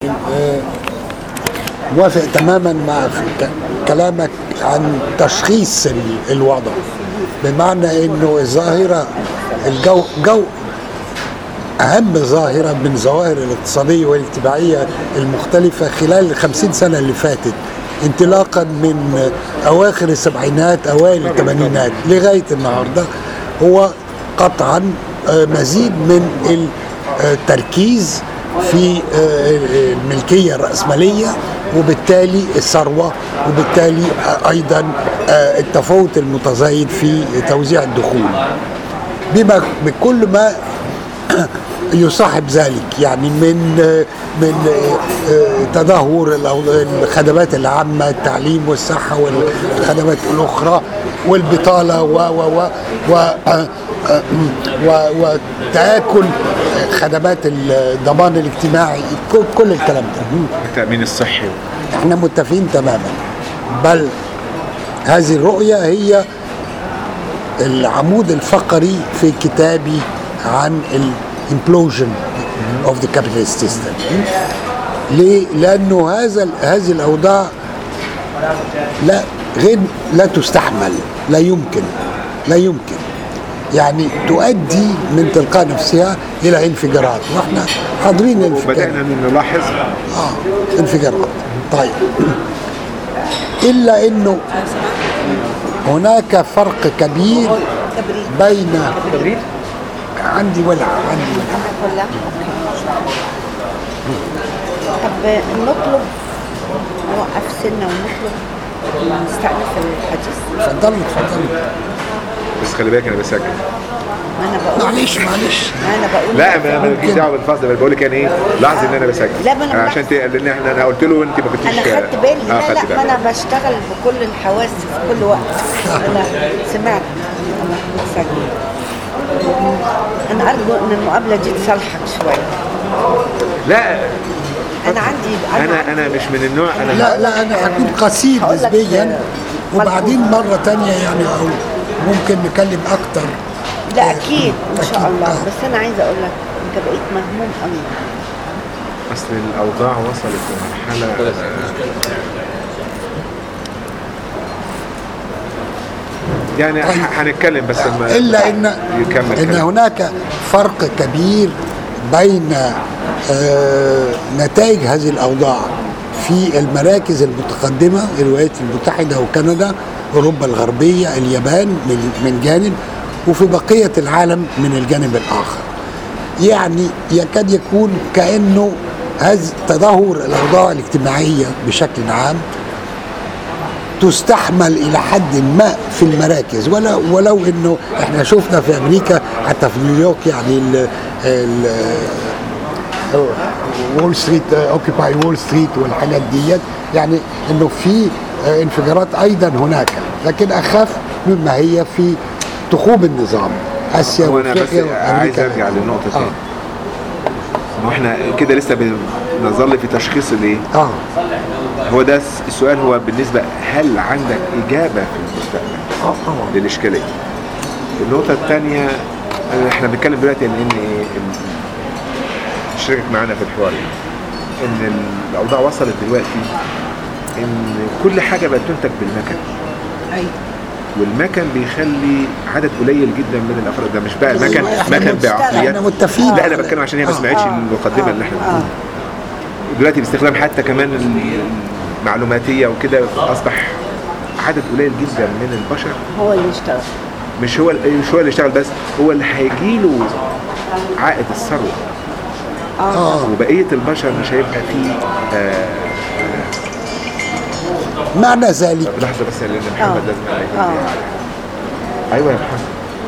آه، موافق تماما مع ك- كلامك عن تشخيص ال- الوضع بمعنى انه الظاهره الجو جو اهم ظاهره من ظواهر الاقتصاديه والاجتماعيه المختلفه خلال الخمسين سنه اللي فاتت انطلاقا من اواخر السبعينات اوائل الثمانينات لغايه النهارده هو قطعا آه، مزيد من التركيز في آه، الملكيه الراسماليه وبالتالي الثروه وبالتالي آه، ايضا آه، التفاوت المتزايد في توزيع الدخول بما بكل ما يصاحب ذلك يعني من من تدهور الأو- الخدمات العامة التعليم والصحة والخدمات الأخرى والبطالة و و و و و وتآكل خدمات الضمان الاجتماعي كل- كل الكلام ده التامين الصحي احنا متفقين تماما بل هذه الرؤية هي العمود الفقري في كتابي عن الامبلوجن اوف ذا كابيتالست سيستم ليه؟ لانه هذا هذه الاوضاع لا غير لا تستحمل لا يمكن لا يمكن يعني تؤدي من تلقاء نفسها الى انفجارات واحنا حاضرين الانفجارات وبدانا نلاحظ اه انفجارات طيب الا انه هناك فرق كبير بين عندي ولع عندي ولع ولا طب نطلب نوقف سنة ونطلب نستأنف الحديث اتفضلوا اتفضلوا بس خلي بالك انا بسجل ما أنا بقول معلش معلش ما أنا بقول لا ما ما مالكيش دعوه بالفصل انا بقول لك يعني ايه لاحظ ان انا بسجل لا، ما أنا أنا عشان ت... لان احنا انا قلت له انت ما كنتيش أنا خدت بالي اه لا خدت لا ما بالك أنا بشتغل بكل الحواس في كل وقت أنا سمعت أنا بتسجل أنا أرجو إن المقابلة دي تصالحك شوية لا أنا عندي انا انا مش من النوع انا لا لا انا هكون قصير هقول لك نسبيا آه، وبعدين مره تانية يعني أو ممكن نتكلم اكتر لا أكيد إن شاء أكيد، الله آه. بس أنا عايزة أقول لك أنت بقيت مهموم قوي اصل الاوضاع وصلت لمرحله يعني طيب. ح- هنتكلم بس لما الا ان يكمل ان كلام. هناك فرق كبير بين آه، نتائج هذه الاوضاع في المراكز المتقدمه الولايات المتحده وكندا اوروبا الغربيه اليابان من من جانب وفي بقيه العالم من الجانب الاخر يعني يكاد يكون كانه هذا تدهور الاوضاع الاجتماعيه بشكل عام تستحمل الى حد ما في المراكز ولو ولو انه احنا شفنا في امريكا حتى في نيويورك يعني ال ال وول ستريت اوكيباي وول ستريت والحاجات ديت يعني انه في آه، انفجارات ايضا هناك لكن اخف مما هي في تخوم النظام اسيا هو انا بس وافريقيا عايز وامريكا ارجع للنقطه آه. تاني ما احنا كده لسه بنظل في تشخيص الايه اه هو ده السؤال هو بالنسبه هل عندك اجابه في المستقبل اه طبعا للاشكاليه النقطه الثانيه احنا بنتكلم دلوقتي ان ان إيه، ال- شارك معانا في الحوار يعني. ان الاوضاع وصلت دلوقتي ان كل حاجه بقت تنتج بالمكن أيوة والمكن بيخلي عدد قليل جدا من الافراد ده مش بقى المكن إحنا مكن مستغرب. بعقليات احنا متفقين لا انا بتكلم عشان هي ما آه. سمعتش المقدمه اللي احنا بنقولها دلوقتي باستخدام حتى كمان المعلوماتيه وكده اصبح عدد قليل جدا من البشر هو اللي اشتغل مش هو مش هو اللي يشتغل بس هو اللي هيجيله عائد الثروه اه وبقيه البشر مش هيبقى فيه آه معنى ذلك طب لحظه بس لان محمد آه. لازم عليك آه. ايوه يا محمد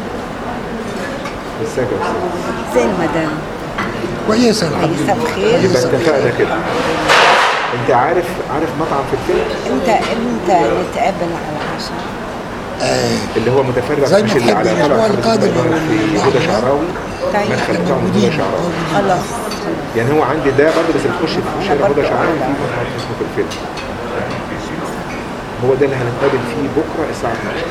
ازيك يا استاذ زي المدام كويسه الحمد مساء لله الخير يبقى كويسة. اتفقنا كده انت عارف عارف مطعم في الفيلم امتى امتى نتقابل على العشاء؟ اللي هو متفرع زي ما مش اللي تحب على الأسبوع طلع القادم أو في بعد هدى شعراوي طيب. مدخل بتاعه من هدى موجودين شعراوي خلاص يعني هو عندي ده برضه بس بتخش في شارع برضه هدى شعراوي أعرف. في مطعم اسمه في الفيلم هو ده اللي هنتقابل فيه بكره الساعه 12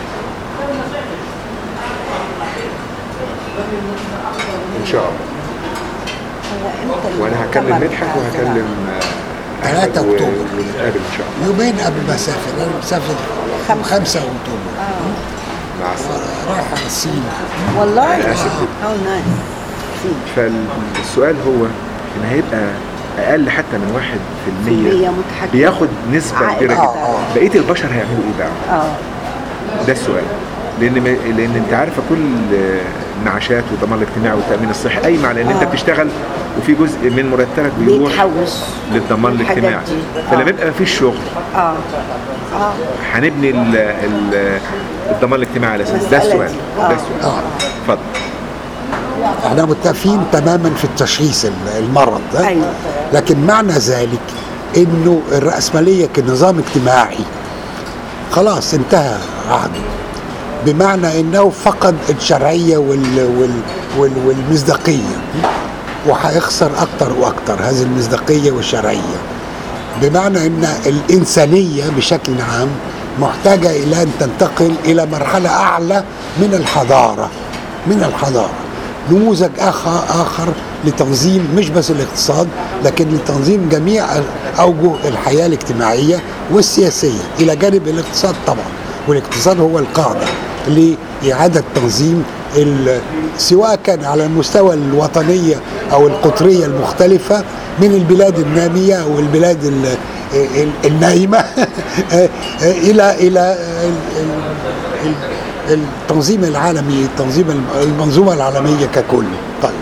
ان شاء الله هو امتى وانا هكلم المؤتمر مدحت بتاع وهكلم الزراعة؟ آه، 3 و- اكتوبر ونتقابل ان شاء الله يومين قبل ما اسافر انا مسافر خمسة. 5 اكتوبر مع السلامه رايح على الصين والله أنا آسف. هاو نايس فالسؤال هو ان هيبقى اقل حتى من واحد في في المية المية متحكم. بياخد نسبة عائد. كبيرة آه، جدا آه. بقية البشر هيعملوا ايه بقى؟ اه ده السؤال لان ما- لان انت عارفه كل المعاشات والضمان الاجتماعي والتامين الصحي قايمه على ان انت آه. بتشتغل وفي جزء من مرتبك بيروح بيتحوش للضمان الحاجات الاجتماعي دي. فلما آه. يبقى مفيش شغل اه اه هنبني ال- ال- الضمان الاجتماعي على اساس ده المسألة السؤال دي. ده آه. السؤال اه اتفضل احنا متفقين تماما في التشخيص ال- المرض ده أيوة. لكن معنى ذلك انه الرأسمالية كنظام اجتماعي خلاص انتهى عهده بمعنى انه فقد الشرعية وال وال وال والمصداقية وهيخسر اكتر واكتر هذه المصداقية والشرعية بمعنى ان الانسانية بشكل عام محتاجة الى ان تنتقل الى مرحلة اعلى من الحضارة من الحضارة نموذج اخر اخر لتنظيم مش بس الاقتصاد لكن لتنظيم جميع اوجه الحياه الاجتماعيه والسياسيه الى جانب الاقتصاد طبعا والاقتصاد هو القاعده لاعاده تنظيم ال- سواء كان على المستوى الوطنيه او القطريه المختلفه من البلاد الناميه او البلاد ال- ال- النايمه الى الى ال- ال- التنظيم العالمي التنظيم الم- المنظومه العالميه ككل طيب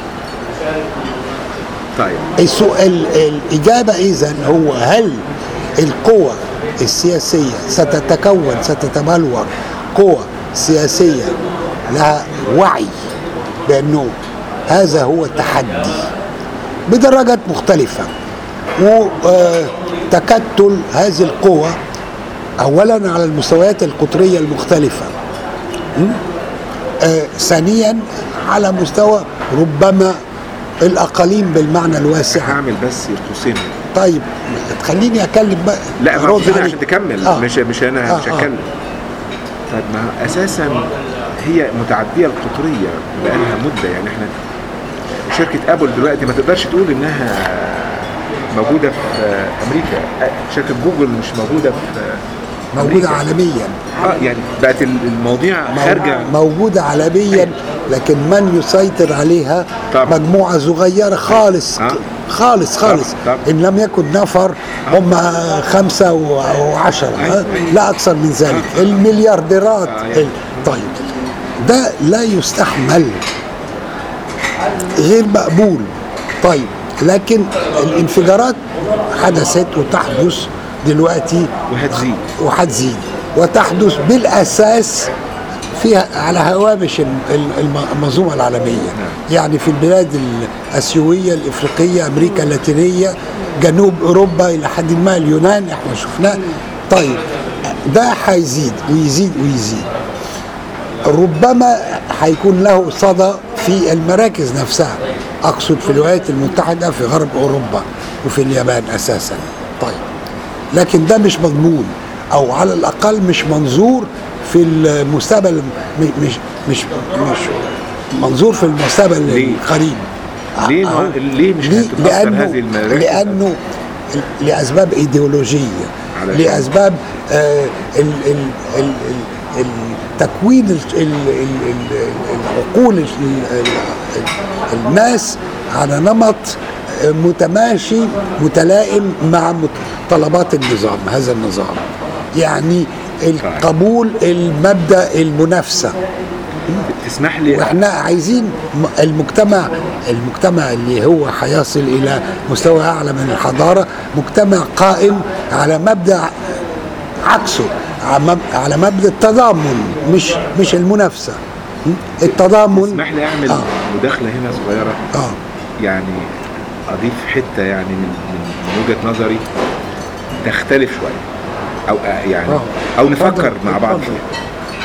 طيب السؤال الإجابة إذا هو هل القوى السياسية ستتكون ستتبلور قوى سياسية لها وعي بأنه هذا هو التحدي بدرجات مختلفة وتكتل هذه القوى أولا على المستويات القطرية المختلفة آه، ثانيا على مستوى ربما الأقاليم بالمعنى الواسع هعمل بس قوسين طيب خليني اتكلم بقى لا ما أرد قوسين عليك. عشان تكمل آه. مش مش انا آه، مش آه. هتكلم طيب ما اساسا هي متعديه القطريه بقالها مده يعني احنا شركه ابل دلوقتي ما تقدرش تقول انها موجوده في امريكا شركه جوجل مش موجوده في موجودة أمريكا. عالميا اه يعني بقت المواضيع مو- خارجه موجودة عالميا لكن من يسيطر عليها طبعا. مجموعة صغيرة خالص آه. خالص خالص طبعا. إن لم يكن نفر هم خمسة و- أو عشرة آه، لا أكثر من ذلك المليارديرات آه، يعني. ال- طيب ده لا يستحمل غير مقبول طيب لكن الانفجارات حدثت وتحدث دلوقتي وهتزيد وهتزيد وتحدث بالاساس فيها على هوامش الم- الم- المنظومه العالميه يعني في البلاد الاسيويه الافريقيه امريكا اللاتينيه جنوب اوروبا الى حد ما اليونان احنا شفناه طيب ده هيزيد ويزيد ويزيد ربما هيكون له صدى في المراكز نفسها اقصد في الولايات المتحده في غرب اوروبا وفي اليابان اساسا طيب لكن ده مش مضمون او على الاقل مش منظور في المستقبل م- مش مش مش منظور في المستقبل ليه؟ القريب ليه أهو. ما- ليه مش ليه؟ هتتأثر لأنه هذه المراكز؟ لانه لاسباب ايديولوجيه علشان- لاسباب آه ال ال ال ال ال تكوين ال- ال- ال- ال- العقول ال- ال- ال- الناس على نمط آه، متماشي متلائم مع طلبات النظام هذا النظام يعني القبول المبدا المنافسه تسمح لي واحنا عايزين م- المجتمع المجتمع اللي هو هيصل الى مستوى اعلى من الحضاره مجتمع قائم على مبدا عكسه عم- على مبدا التضامن مش مش المنافسه م? التضامن تسمح لي اعمل آه. مداخله هنا صغيره اه يعني اضيف حته يعني من من من وجهه نظري تختلف شويه او آه يعني آه. او نفكر اتفضل، مع بعض اتفضل. فيها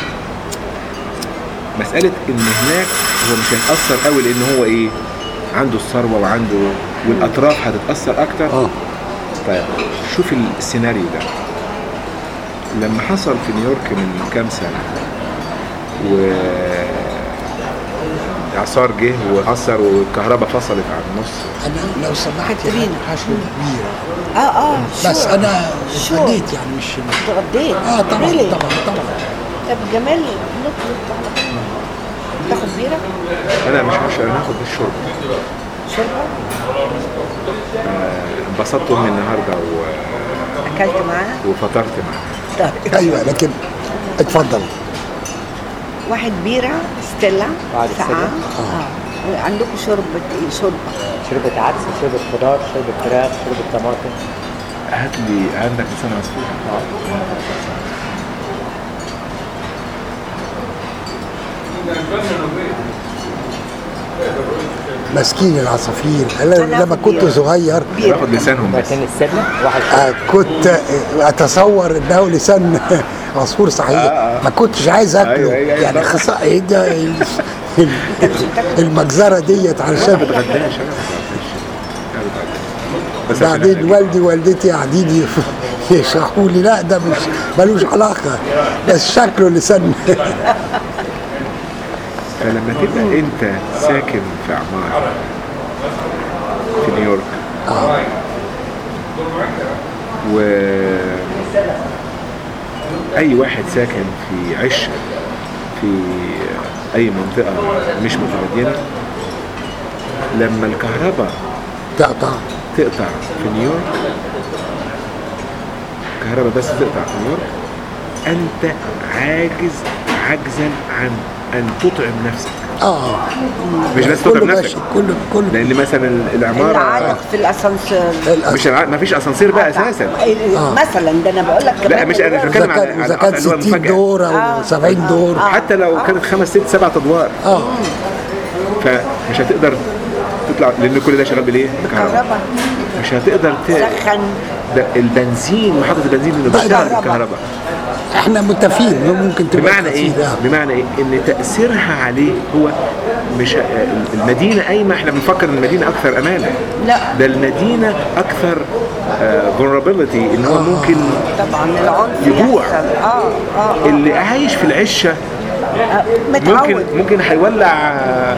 مساله ان هناك هو مش هيتاثر قوي لان هو ايه عنده الثروه وعنده والاطراف هتتاثر اكتر اه طيب شوف السيناريو ده لما حصل في نيويورك من كام سنة و اعصار جه واثر والكهرباء فصلت على النص انا لو سمحت يا كاترينا. حاجه كبيره اه اه بس sure. انا Sure. اتغديت يعني مش اتغديت اه طبعا Really? طبعا طبعا طب جمال نطلب تاخد بيرة؟ انا مش عارف انا هاخد الشرب شربة؟ انبسطت امي النهارده و... أكلت معاها؟ وفطرت معاها طيب ايوه لكن اتفضل واحد بيرة ستيلا بعد ساقعة السلة؟ اه عندكم شرب ايه شوربة شوربة عدس شوربة خضار شوربة فراخ شوربة طماطم هات لي عندك لسان عصفور مسكين العصافير أنا أنا لما آخد كنت بيرة. صغير بيرة باخد لسانهم بس بعدين السلة واحد آه، كنت آه، اتصور انه لسان عصفور صحيح ما كنتش عايز اكله أيوة، أيوة، أيوة، يعني طبعا. خصا ايه ده ال- ال- المجزره ديت ما علشان بتغداش انا ما بتغداش أنا بتغداش. بس عشان بعدين أهلك. والدي ووالدتي قاعدين يف- يشرحوا لي لا ده مش ملوش علاقه بس شكله لسان فلما تبقى انت ساكن في عمارة في نيويورك و اي واحد ساكن في عشة في اي منطقة مش متمدنة لما الكهرباء تقطع تقطع في نيويورك كهرباء بس تقطع في نيويورك انت عاجز عجزا عن ان تطعم نفسك اه مش بس كله تطعم ماشي نفسك كله كله لان مثلا العماره العالق في الاسانسير مش الع... ما فيش اسانسير بقى اساسا مثلا ده انا بقول لك لا كمان مش انا مش اذا بتكلم على كان على اذا كان اللي هو 60 المفاجأة. دور او 70 دور حتى لو كانت خمس ست سبع ادوار اه فمش هتقدر تطلع لان كل ده شغال بالايه؟ بكهرباء كهرباء مش هتقدر ت... سخن ده البنزين محطه البنزين اللي بقى بتشتغل كهرباء. بالكهرباء احنا متفقين إنه ممكن تبقى بمعنى ايه؟ تأثير، آه. بمعنى ايه؟ ان تاثيرها عليه هو مش المدينه قايمه احنا بنفكر ان المدينه اكثر امانا لا ده المدينه اكثر فولنربيلتي ان هو ممكن طبعا العنف يجوع. يحصل. اه اه اللي عايش في العشه آه، ممكن متعود ممكن هيولع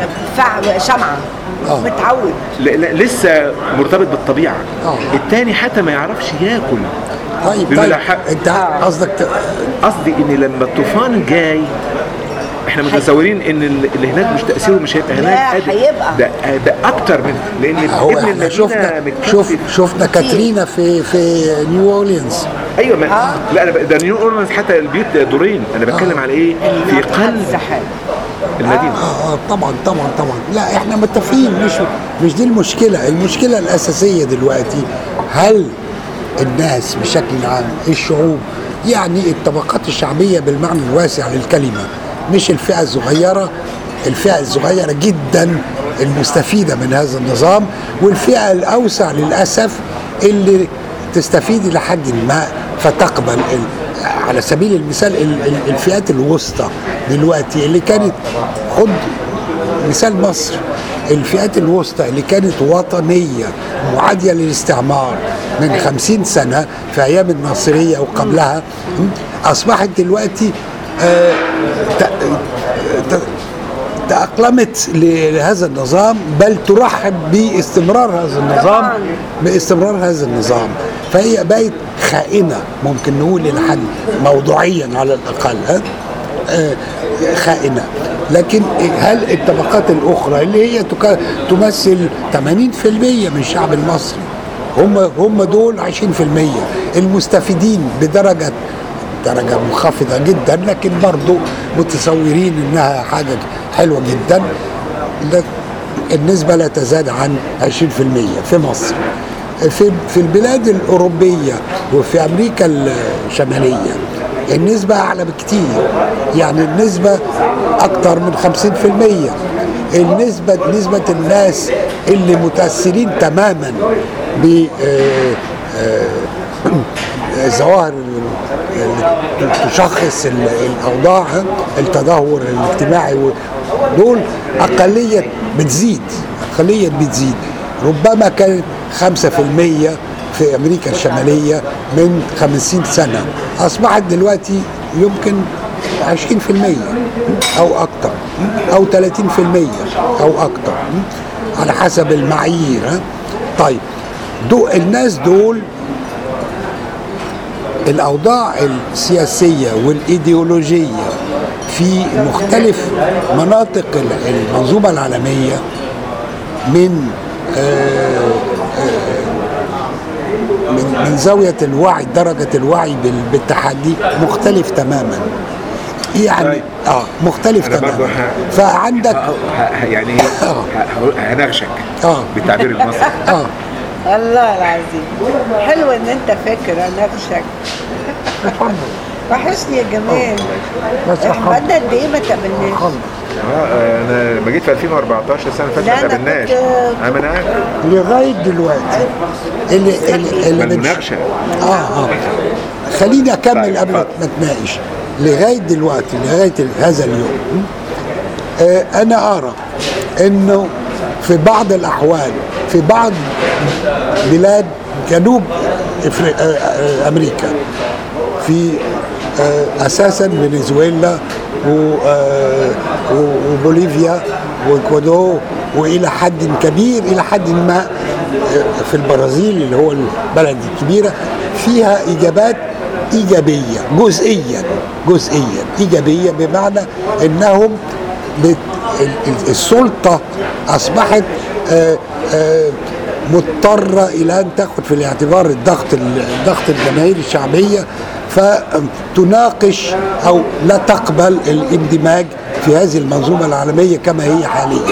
فع شمعة آه. متعود ل- ل- لسه مرتبط بالطبيعه آه. التاني حتى ما يعرفش ياكل طيب بيقول طيب لها حق. انت قصدك ت- قصدي ان لما الطوفان جاي احنا متصورين ان ال- اللي هناك مش تاثيره مش هيبقى لا، هناك قد- هيبقى. ده ده اكتر من لان هو ابن احنا المدينه شفنا متكتف. شوف شفنا كاترينا في في نيو اورليانز ايوه ما لا انا ب- ده نيو اورلينز حتى البيوت دورين انا بتكلم على ايه في قلب الزحام المدينه اه اه طبعا طبعا طبعا لا احنا متفقين مش مش دي المشكله المشكله الاساسيه دلوقتي هل الناس بشكل عام الشعوب يعني الطبقات الشعبيه بالمعنى الواسع للكلمه مش الفئه الصغيره الفئه الصغيره جدا المستفيده من هذا النظام والفئه الاوسع للاسف اللي تستفيد الى حد ما فتقبل ال- على سبيل المثال ال- ال- الفئات الوسطى دلوقتي اللي كانت خد مثال مصر الفئات الوسطى اللي كانت وطنية معادية للاستعمار من خمسين سنة في أيام الناصرية وقبلها م، أصبحت دلوقتي آه، ت- ت- تأقلمت لهذا النظام بل ترحب باستمرار هذا النظام طبعاً. باستمرار هذا النظام فهي بقت خائنة ممكن نقول إلى حد موضوعيا على الأقل ها؟ آه، خائنة لكن هل الطبقات الأخرى اللي هي تك- تمثل 80% من الشعب المصري هم هم دول 20% المستفيدين بدرجة درجة منخفضة جدا لكن برضو متصورين انها حاجة حلوة جدا لا- النسبة لا تزاد عن 20% في مصر في في البلاد الأوروبية وفي أمريكا الشمالية النسبة أعلى بكتير يعني النسبة أكتر من 50% النسبة نسبة الناس اللي متأثرين تماما ب آه، آه، ظواهر اللي تشخص ال- الاوضاع التدهور الاجتماعي و- دول اقليه بتزيد اقليه بتزيد ربما كانت 5% في امريكا الشماليه من 50 سنه اصبحت دلوقتي يمكن او اكتر او 30% او اكتر على حسب المعايير ها؟ طيب دو الناس دول الاوضاع السياسيه والايديولوجيه في مختلف مناطق المنظومه العالميه من آه، من من زاويه الوعي درجه الوعي بال- بالتحدي مختلف تماما يعني طيب. اه مختلف أنا برضو تماما ه- فعندك ه- ه- يعني إيه؟ آه. ه- هنغشك اه بالتعبير المصري اه الله العظيم حلو ان انت فاكر اناقشك وحشني يا جمال بس احنا بقالنا قد ايه ما تقابلناش آه، انا لما جيت في 2014 السنه اللي فاتت لا، ما أنا قابلناش كنت- انا عارف لغايه دلوقتي اللي اللي, اللي بنش- المناقشه اه اه خليني اكمل طيب، قبل اتفضل. ما اتناقش لغايه دلوقتي لغايه هذا اليوم آه انا ارى انه في بعض الاحوال في بعض بلاد جنوب إفري- آه، آه، امريكا في آه، اساسا فنزويلا و- آه، و- وبوليفيا واكوادور والى حد كبير الى حد ما آه، في البرازيل اللي هو البلد الكبيره فيها اجابات ايجابيه جزئيا جزئيا ايجابيه بمعنى انهم بت- ال- ال- السلطه اصبحت آه، آه، مضطرة إلى أن تأخذ في الاعتبار الضغط الضغط الجماهير الشعبية فتناقش أو لا تقبل الاندماج في هذه المنظومة العالمية كما هي حاليا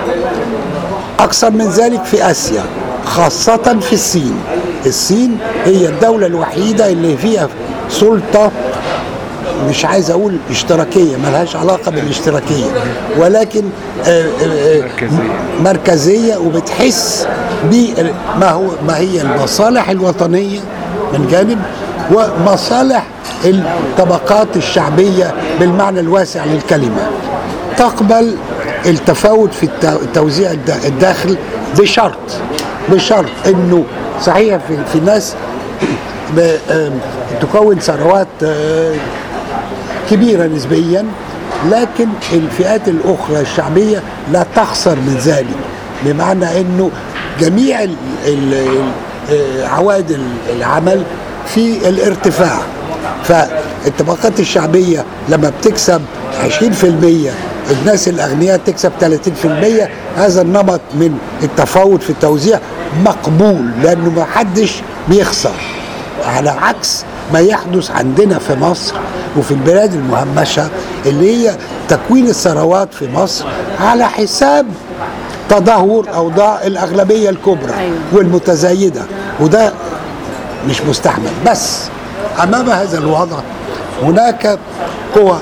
أكثر من ذلك في آسيا خاصة في الصين الصين هي الدولة الوحيدة اللي فيها سلطة مش عايز اقول اشتراكيه ملهاش علاقه بالاشتراكيه ولكن آه، آه، آه، مركزية. مركزيه وبتحس بما هو ما هي المصالح الوطنيه من جانب ومصالح الطبقات الشعبيه بالمعنى الواسع للكلمه تقبل التفاوت في الت- توزيع الد- الداخل بشرط بشرط انه صحيح في, في ناس ب- آم، تكون ثروات آه، كبيرة نسبيا لكن الفئات الأخرى الشعبية لا تخسر من ذلك بمعنى أنه جميع ال- ال- ال- آه، عوائد ال- العمل في الارتفاع فالطبقات الشعبية لما بتكسب 20% الناس الأغنياء تكسب 30% هذا النمط من التفاوت في التوزيع مقبول لأنه ما حدش بيخسر على عكس ما يحدث عندنا في مصر وفي البلاد المهمشة اللي هي تكوين الثروات في مصر على حساب تدهور أوضاع الأغلبية الكبرى أيوة. والمتزايدة وده مش مستحمل بس أمام هذا الوضع هناك قوى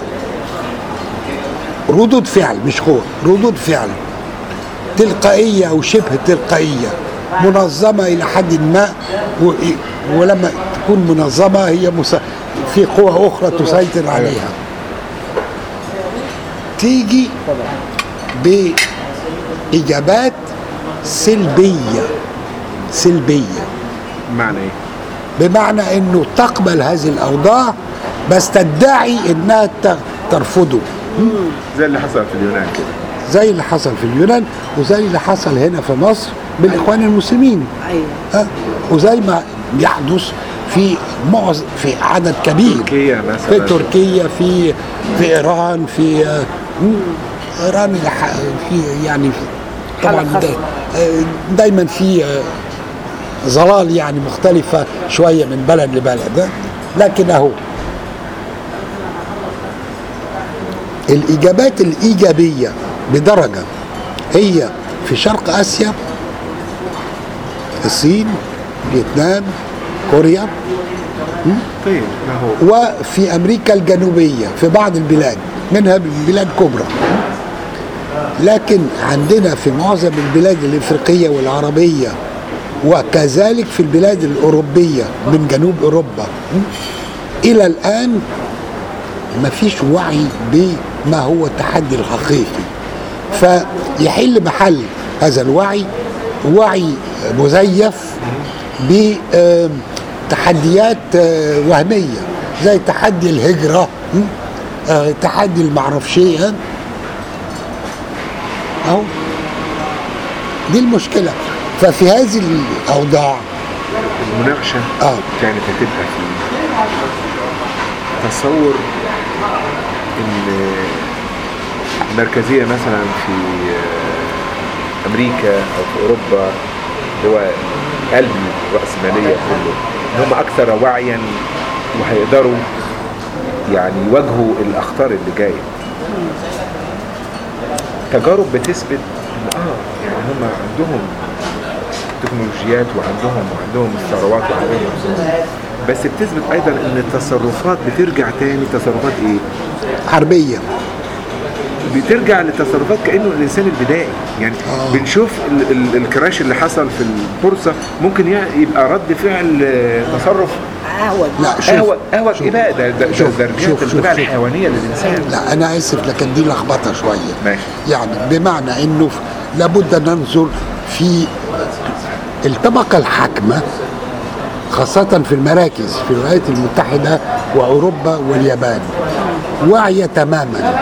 ردود فعل مش قوة ردود فعل تلقائية أو شبه تلقائية منظمة إلى حد ما و- ولما تكون منظمة هي مس... في قوى أخرى تسيطر عليها تيجي بإجابات سلبية سلبية معنى ايه؟ بمعنى انه تقبل هذه الاوضاع بس تدعي انها ت- ترفضه زي اللي حصل في اليونان كده زي اللي حصل في اليونان وزي اللي حصل هنا في مصر بالاخوان المسلمين ايوه ها؟ وزي ما يحدث في معظم في عدد كبير تركيا مثلا في تركيا في في ايران في آه، مم، ايران الح- في يعني في طبعا حالة خاصة. دا- آه، دايما في آه، ظلال يعني مختلفه شويه من بلد لبلد آه. لكن اهو الاجابات الايجابيه بدرجه هي في شرق اسيا الصين فيتنام كوريا طيب ما هو وفي امريكا الجنوبيه في بعض البلاد منها بلاد كبرى لكن عندنا في معظم البلاد الافريقيه والعربيه وكذلك في البلاد الاوروبيه من جنوب اوروبا الى الان ما فيش وعي بما هو التحدي الحقيقي فيحل محل هذا الوعي وعي مزيف بتحديات وهميه زي تحدي الهجره م? آه، تحدي المعرفش ايه ها؟ اهو دي المشكله ففي هذه الاوضاع المناقشه اه كانت هتبقى في تصور ان المركزيه مثلا في امريكا او في اوروبا اللي هو قلب الراسماليه كله ان هم اكثر وعيا وهيقدروا يعني يواجهوا الاخطار اللي جايه تجارب بتثبت ان اه يعني هم عندهم تكنولوجيات وعندهم وعندهم ثروات وعندهم بس بتثبت ايضا ان التصرفات بترجع تاني تصرفات ايه؟ حربيه بترجع لتصرفات كانه الانسان البدائي يعني آه. بنشوف ال ال الكراش اللي حصل في البورصه ممكن ي- يبقى رد فعل آه، تصرف اهون لا شوف قهوه قهوه شوف. ايه بقى ده ده شوف، ده رجعت شوف، شوف، الطبيعه شوف. الحيوانيه للانسان لا انا اسف لكن دي لخبطه شويه ماشي يعني بمعنى انه لابد ان ننظر في الطبقه الحاكمه خاصة في المراكز في الولايات المتحدة وأوروبا واليابان واعية تماما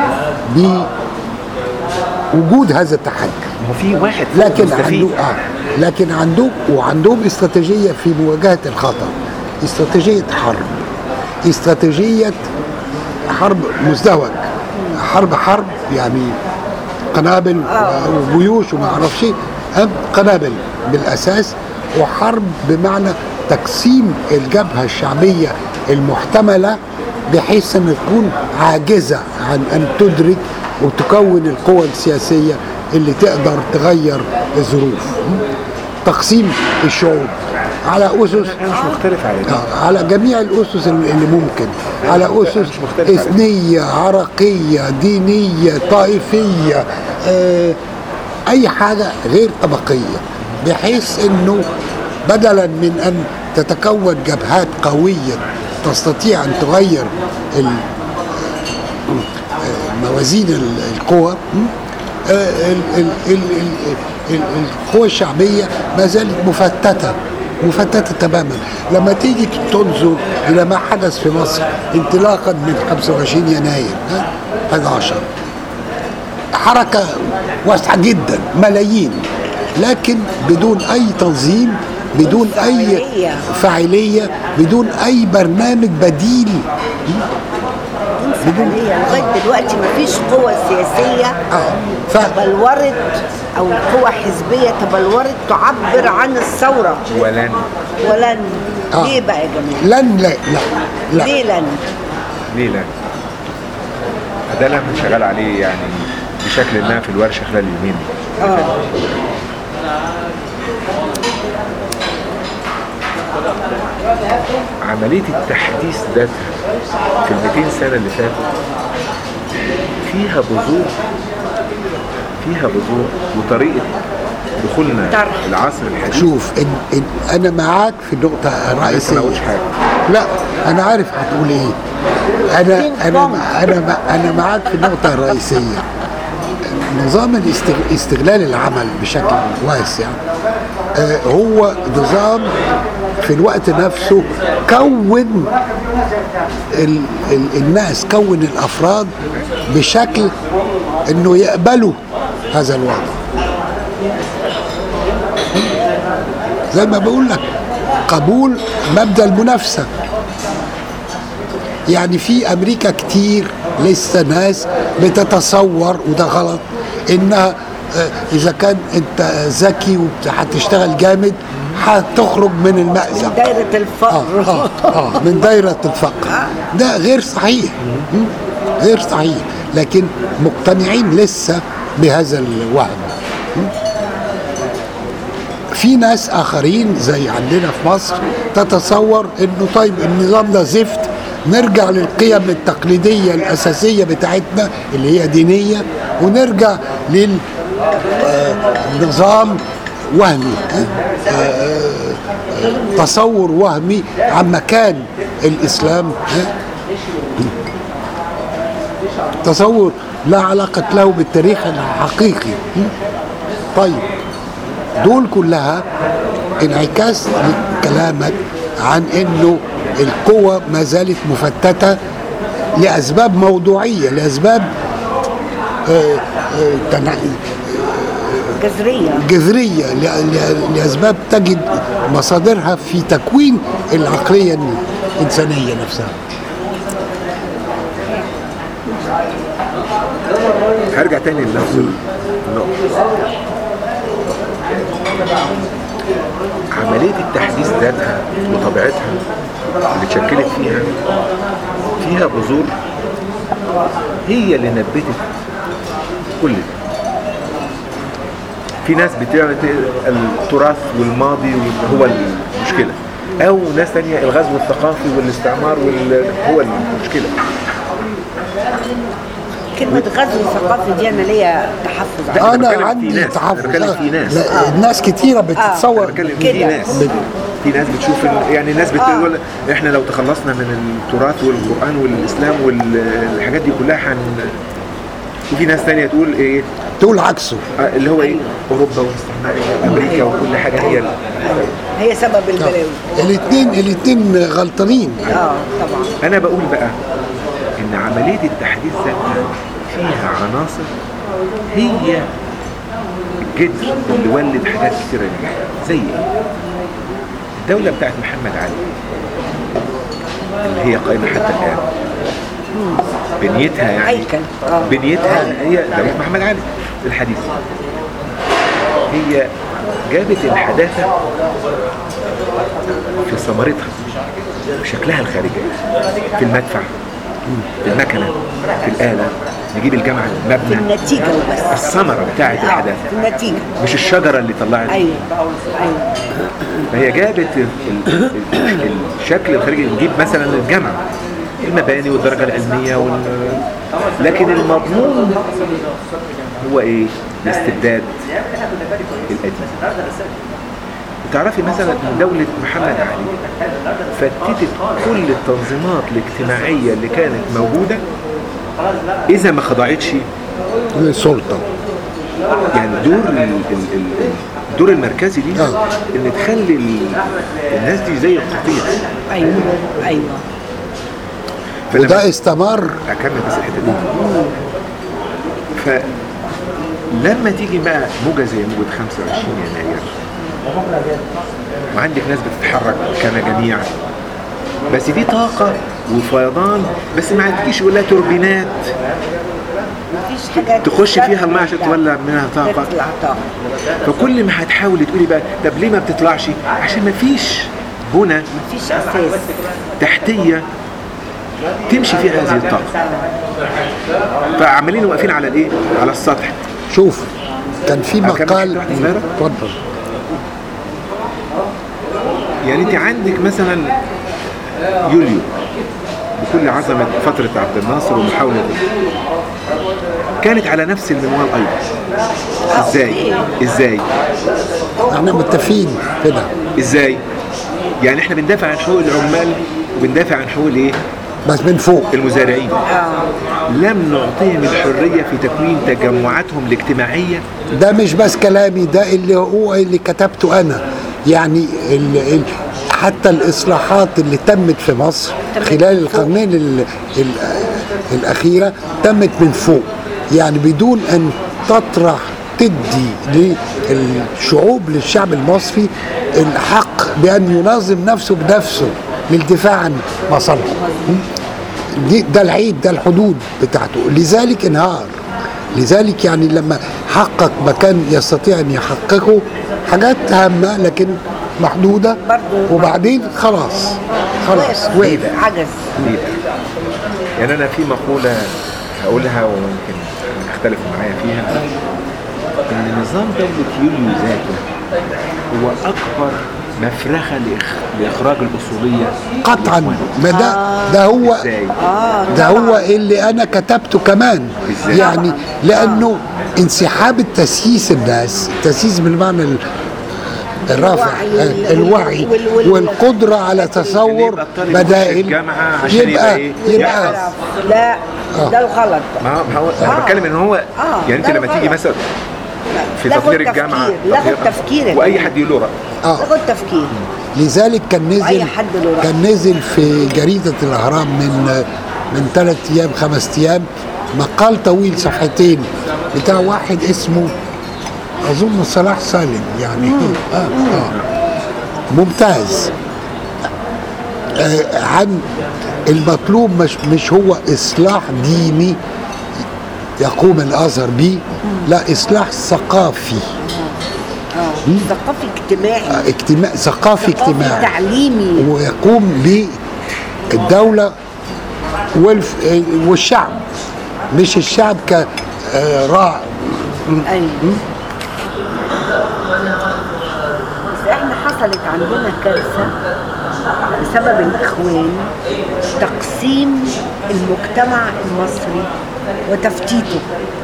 بوجود هذا التحدي ما هو في واحد لكن مستفيد. عنده آه لكن عنده وعندهم استراتيجيه في مواجهه الخطر استراتيجيه حرب استراتيجيه حرب مزدوج حرب حرب يعني قنابل وجيوش وما اعرفش إيه. أم قنابل بالاساس وحرب بمعنى تقسيم الجبهه الشعبيه المحتمله بحيث ان تكون عاجزه عن ان تدرك وتكون القوى السياسيه اللي تقدر تغير الظروف تقسيم الشعوب على اسس انا مش مختلف على ده آه، على جميع الاسس اللي ممكن على اسس مش مختلف على ده. اثنيه عرقيه دينيه طائفيه آه، اي حاجه غير طبقيه بحيث انه بدلا من ان تتكون جبهات قويه تستطيع ان تغير ال- آه، موازين ال- القوى آه، ال- ال- ال- ال- ال- القوى الشعبيه ما زالت مفتته مفتته تماما لما تيجي تنظر الى ما حدث في مصر انطلاقا من 25 يناير ها، 11 حركه واسعه جدا ملايين لكن بدون اي تنظيم بدون اي فاعلية. فاعليه بدون اي برنامج بديل فعليا لغايه دلوقتي مفيش قوة سياسية اه ف... تبلورت او قوة حزبية تبلورت تعبر عن الثورة ولن ولن آه. ليه بقى يا جماعة؟ لن لا لا لا ليه لن؟ ليه لا؟ ده اللي انا كنت شغال عليه يعني بشكل ما في الورشه خلال اليومين اه عمليه التحديث ذاتها في ال 200 سنه اللي فاتوا فيها بذور فيها بذور وطريقه دخولنا طرح. العصر الحديث شوف إن إن انا معاك في النقطه لسه الرئيسيه ما قلتش حاجه لا انا عارف هتقول ايه انا بينج انا بونج. انا انا معاك في النقطه الرئيسيه نظام الاستغ- استغلال العمل بشكل واسع آه، هو نظام في الوقت نفسه كون ال ال الناس كون الافراد بشكل انه يقبلوا هذا الوضع زي ما بقول لك قبول مبدا المنافسه يعني في امريكا كتير لسه ناس بتتصور وده غلط انها آه، اذا كان انت ذكي وهتشتغل جامد هتخرج من المأزق دايرة آه, الفقر آه, اه من دايرة الفقر ده غير صحيح م? غير صحيح لكن مقتنعين لسه بهذا الوهم م? في ناس اخرين زي عندنا في مصر تتصور انه طيب النظام ده زفت نرجع للقيم التقليدية الأساسية بتاعتنا اللي هي دينية ونرجع للنظام وهمي آه، آه، تصور وهمي عن مكان الإسلام ها؟ تصور لا علاقة له بالتاريخ الحقيقي طيب دول كلها انعكاس لكلامك عن انه القوة ما زالت مفتتة لاسباب موضوعيه لاسباب آه، آه، تنع- جذريه جذريه ل- ل- لاسباب تجد مصادرها في تكوين العقليه الانسانيه نفسها هرجع تاني لنفس النقطة عملية التحديث ذاتها وطبيعتها اللي اتشكلت فيها فيها بذور هي اللي نبتت كل ده في ناس بتعمل التراث والماضي هو المشكلة أو ناس تانية الغزو الثقافي والاستعمار وال... هو المشكلة كلمه غزو ثقافي دي انا ليا تحفظ عليها أنا انا بتكلم في عندي ناس، تحفظ أنا بتكلم في ناس. لا، الناس كتيره بتتصور انا بتكلم في كده. ناس في ناس بتشوف ال- يعني الناس بتقول احنا لو تخلصنا من التراث والقران والاسلام والحاجات دي كلها حن وفي ناس تانية تقول ايه تقول عكسه آه، اللي هو ايه اوروبا واستعمار امريكا وكل حاجه هي ال- هي سبب البلاوي الاثنين الاثنين غلطانين اه طبعا انا بقول بقى ان عمليه التحديث ذاتها فيها عناصر هي الجذر اللي ولد حاجات كتيره جدا زي ايه؟ الدوله بتاعت محمد علي اللي هي قائمه حتى الان بنيتها يعني هيكل. آه. بنيتها هي دوله محمد علي الحديث هي جابت الحداثه في ثمرتها شكلها الخارجي في المدفع في المكنه في الاله نجيب الجامعه في المبنى النتيجه وبس الثمره بتاعت آه، الحداثه في النتيجه مش الشجره اللي طلعت ايوه ايوه فهي جابت ال- ال- ال- الشكل الخارجي نجيب مثلا الجامعه المباني والدرجه العلميه وال... لكن المضمون هو ايه؟ الاستبداد القديم تعرفي مثلا ان دولة محمد علي فتتت كل التنظيمات الاجتماعية اللي كانت موجودة إذا ما خضعتش للسلطه يعني دور ال- ال- ال- الدور المركزي دي آه. ان تخلي ال- الناس دي زي القطيع ايوه ايوه فلما وده استمر اكمل بس الحته دي فلما تيجي بقى موجه زي موجه 25 يناير وعندك ناس بتتحرك كمجاميع بس دي طاقة وفيضان بس ما عندكيش ولا توربينات مفيش حاجات تخش فيها الماء عشان تولع منها طاقة تطلع طاقه فكل ما هتحاولي تقولي بقى طب ليه ما بتطلعش عشان ما فيش بنى مفيش اساس تحتية تمشي فيها هذه الطاقة فعمالين واقفين على الايه على السطح شوف كان في أكمل مقال حتة واحدة صغيرة؟ اتفضل يعني انت عندك مثلا يوليو بكل عظمة فترة عبد الناصر ومحاولة كانت على نفس المنوال ايضا ازاي ازاي احنا متفقين كده ازاي يعني احنا بندافع عن حقوق العمال وبندافع عن حقوق الايه بس من فوق المزارعين لم نعطيهم الحرية في تكوين تجمعاتهم الاجتماعية ده مش بس كلامي ده اللي هو اللي كتبته انا يعني ال ال حتى الاصلاحات اللي تمت في مصر خلال القرنين ال ال الاخيره تمت من فوق يعني بدون ان تطرح تدي للشعوب للشعب المصري الحق بان ينظم نفسه بنفسه للدفاع عن مصالحه دي ده العيب ده الحدود بتاعته لذلك انهار لذلك يعني لما حقق ما كان يستطيع ان يحققه حاجات هامه لكن محدوده برضو- وبعدين خلاص خلاص وقف وقف عجز ليه بقى؟ يعني انا في مقولة هقولها ويمكن اختلفوا معايا فيها ان نظام دولة يوليو ذاته هو اكبر مفرخة لإخ- لاخراج الاصولية قطعا للإخوان. ما ده ده هو ازاي؟ ده هو اللي انا كتبته كمان إزاي؟ يعني لانه انسحاب التسييس الناس التسييس بالمعنى ال- الرافع الوعي وال- الوعي وال- وال- والقدره على اللي تصور يبقى الطالب يخش بدائل الجامعة عشان يبقى يبقى إيه؟ يبقى يعرف لا آه. ده الغلط ما هو ما هو انا آه. بتكلم ان هو آه، يعني انت ده لما تيجي غلط. مثلا في لغوا تطوير التفكير، الجامعه لغوا تطوير- التفكير واي حد يقول له راي اه لغوا التفكير لذلك كان وأي نزل حد له رأي. كان نزل في جريدة الأهرام من من ثلاث ايام خمس ايام مقال طويل صفحتين بتاع واحد اسمه اظن صلاح سالم يعني آه آه ممتاز آه عن المطلوب مش مش هو اصلاح ديني يقوم الازهر به لا اصلاح ثقافي ثقافي اجتماعي اجتماع ثقافي اجتماعي تعليمي ويقوم بالدولة والف... والشعب مش الشعب كراع ايوه بس احنا حصلت عندنا كارثه بسبب الاخوان تقسيم المجتمع المصري وتفتيته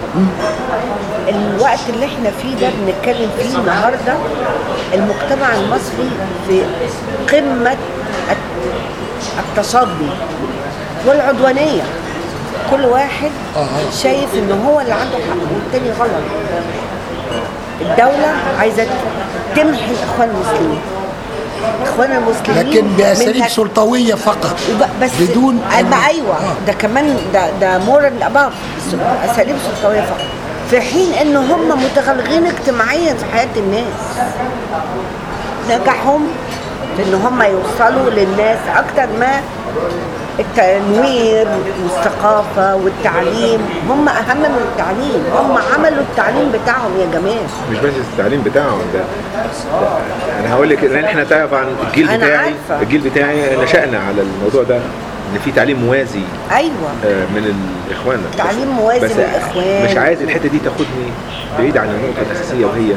الوقت اللي احنا فيه ده بنتكلم فيه النهارده المجتمع المصري في قمه الت- التصدي والعدوانيه كل واحد شايف ان هو اللي عنده حق والتاني غلط الدولة عايزة تمحي الإخوان المسلمين الإخوان المسلمين لكن بأساليب منها- سلطوية فقط وب- بس بدون ما ايوه آه. ده كمان ده ده مور اباف اساليب سلطويه فقط في حين ان هم متغلغلين اجتماعيا في حياه الناس نجحهم في ان هم يوصلوا للناس اكتر ما التنوير والثقافه والتعليم هم اهم من التعليم هم عملوا التعليم بتاعهم يا جماعه مش بس التعليم بتاعهم ده, ده انا هقول لك ان احنا طبعا الجيل أنا بتاعي عارفة. الجيل بتاعي نشأنا على الموضوع ده ان في تعليم موازي ايوه آه، من الاخوان بس- تعليم موازي بس من الإخوان. مش عايز الحته دي تاخدني بعيد عن النقطه الاساسيه وهي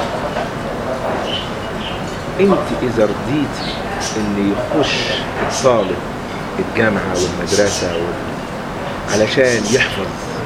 انت اذا رضيتي ان يخش الطالب الجامعه والمدرسه وال... علشان يحفظ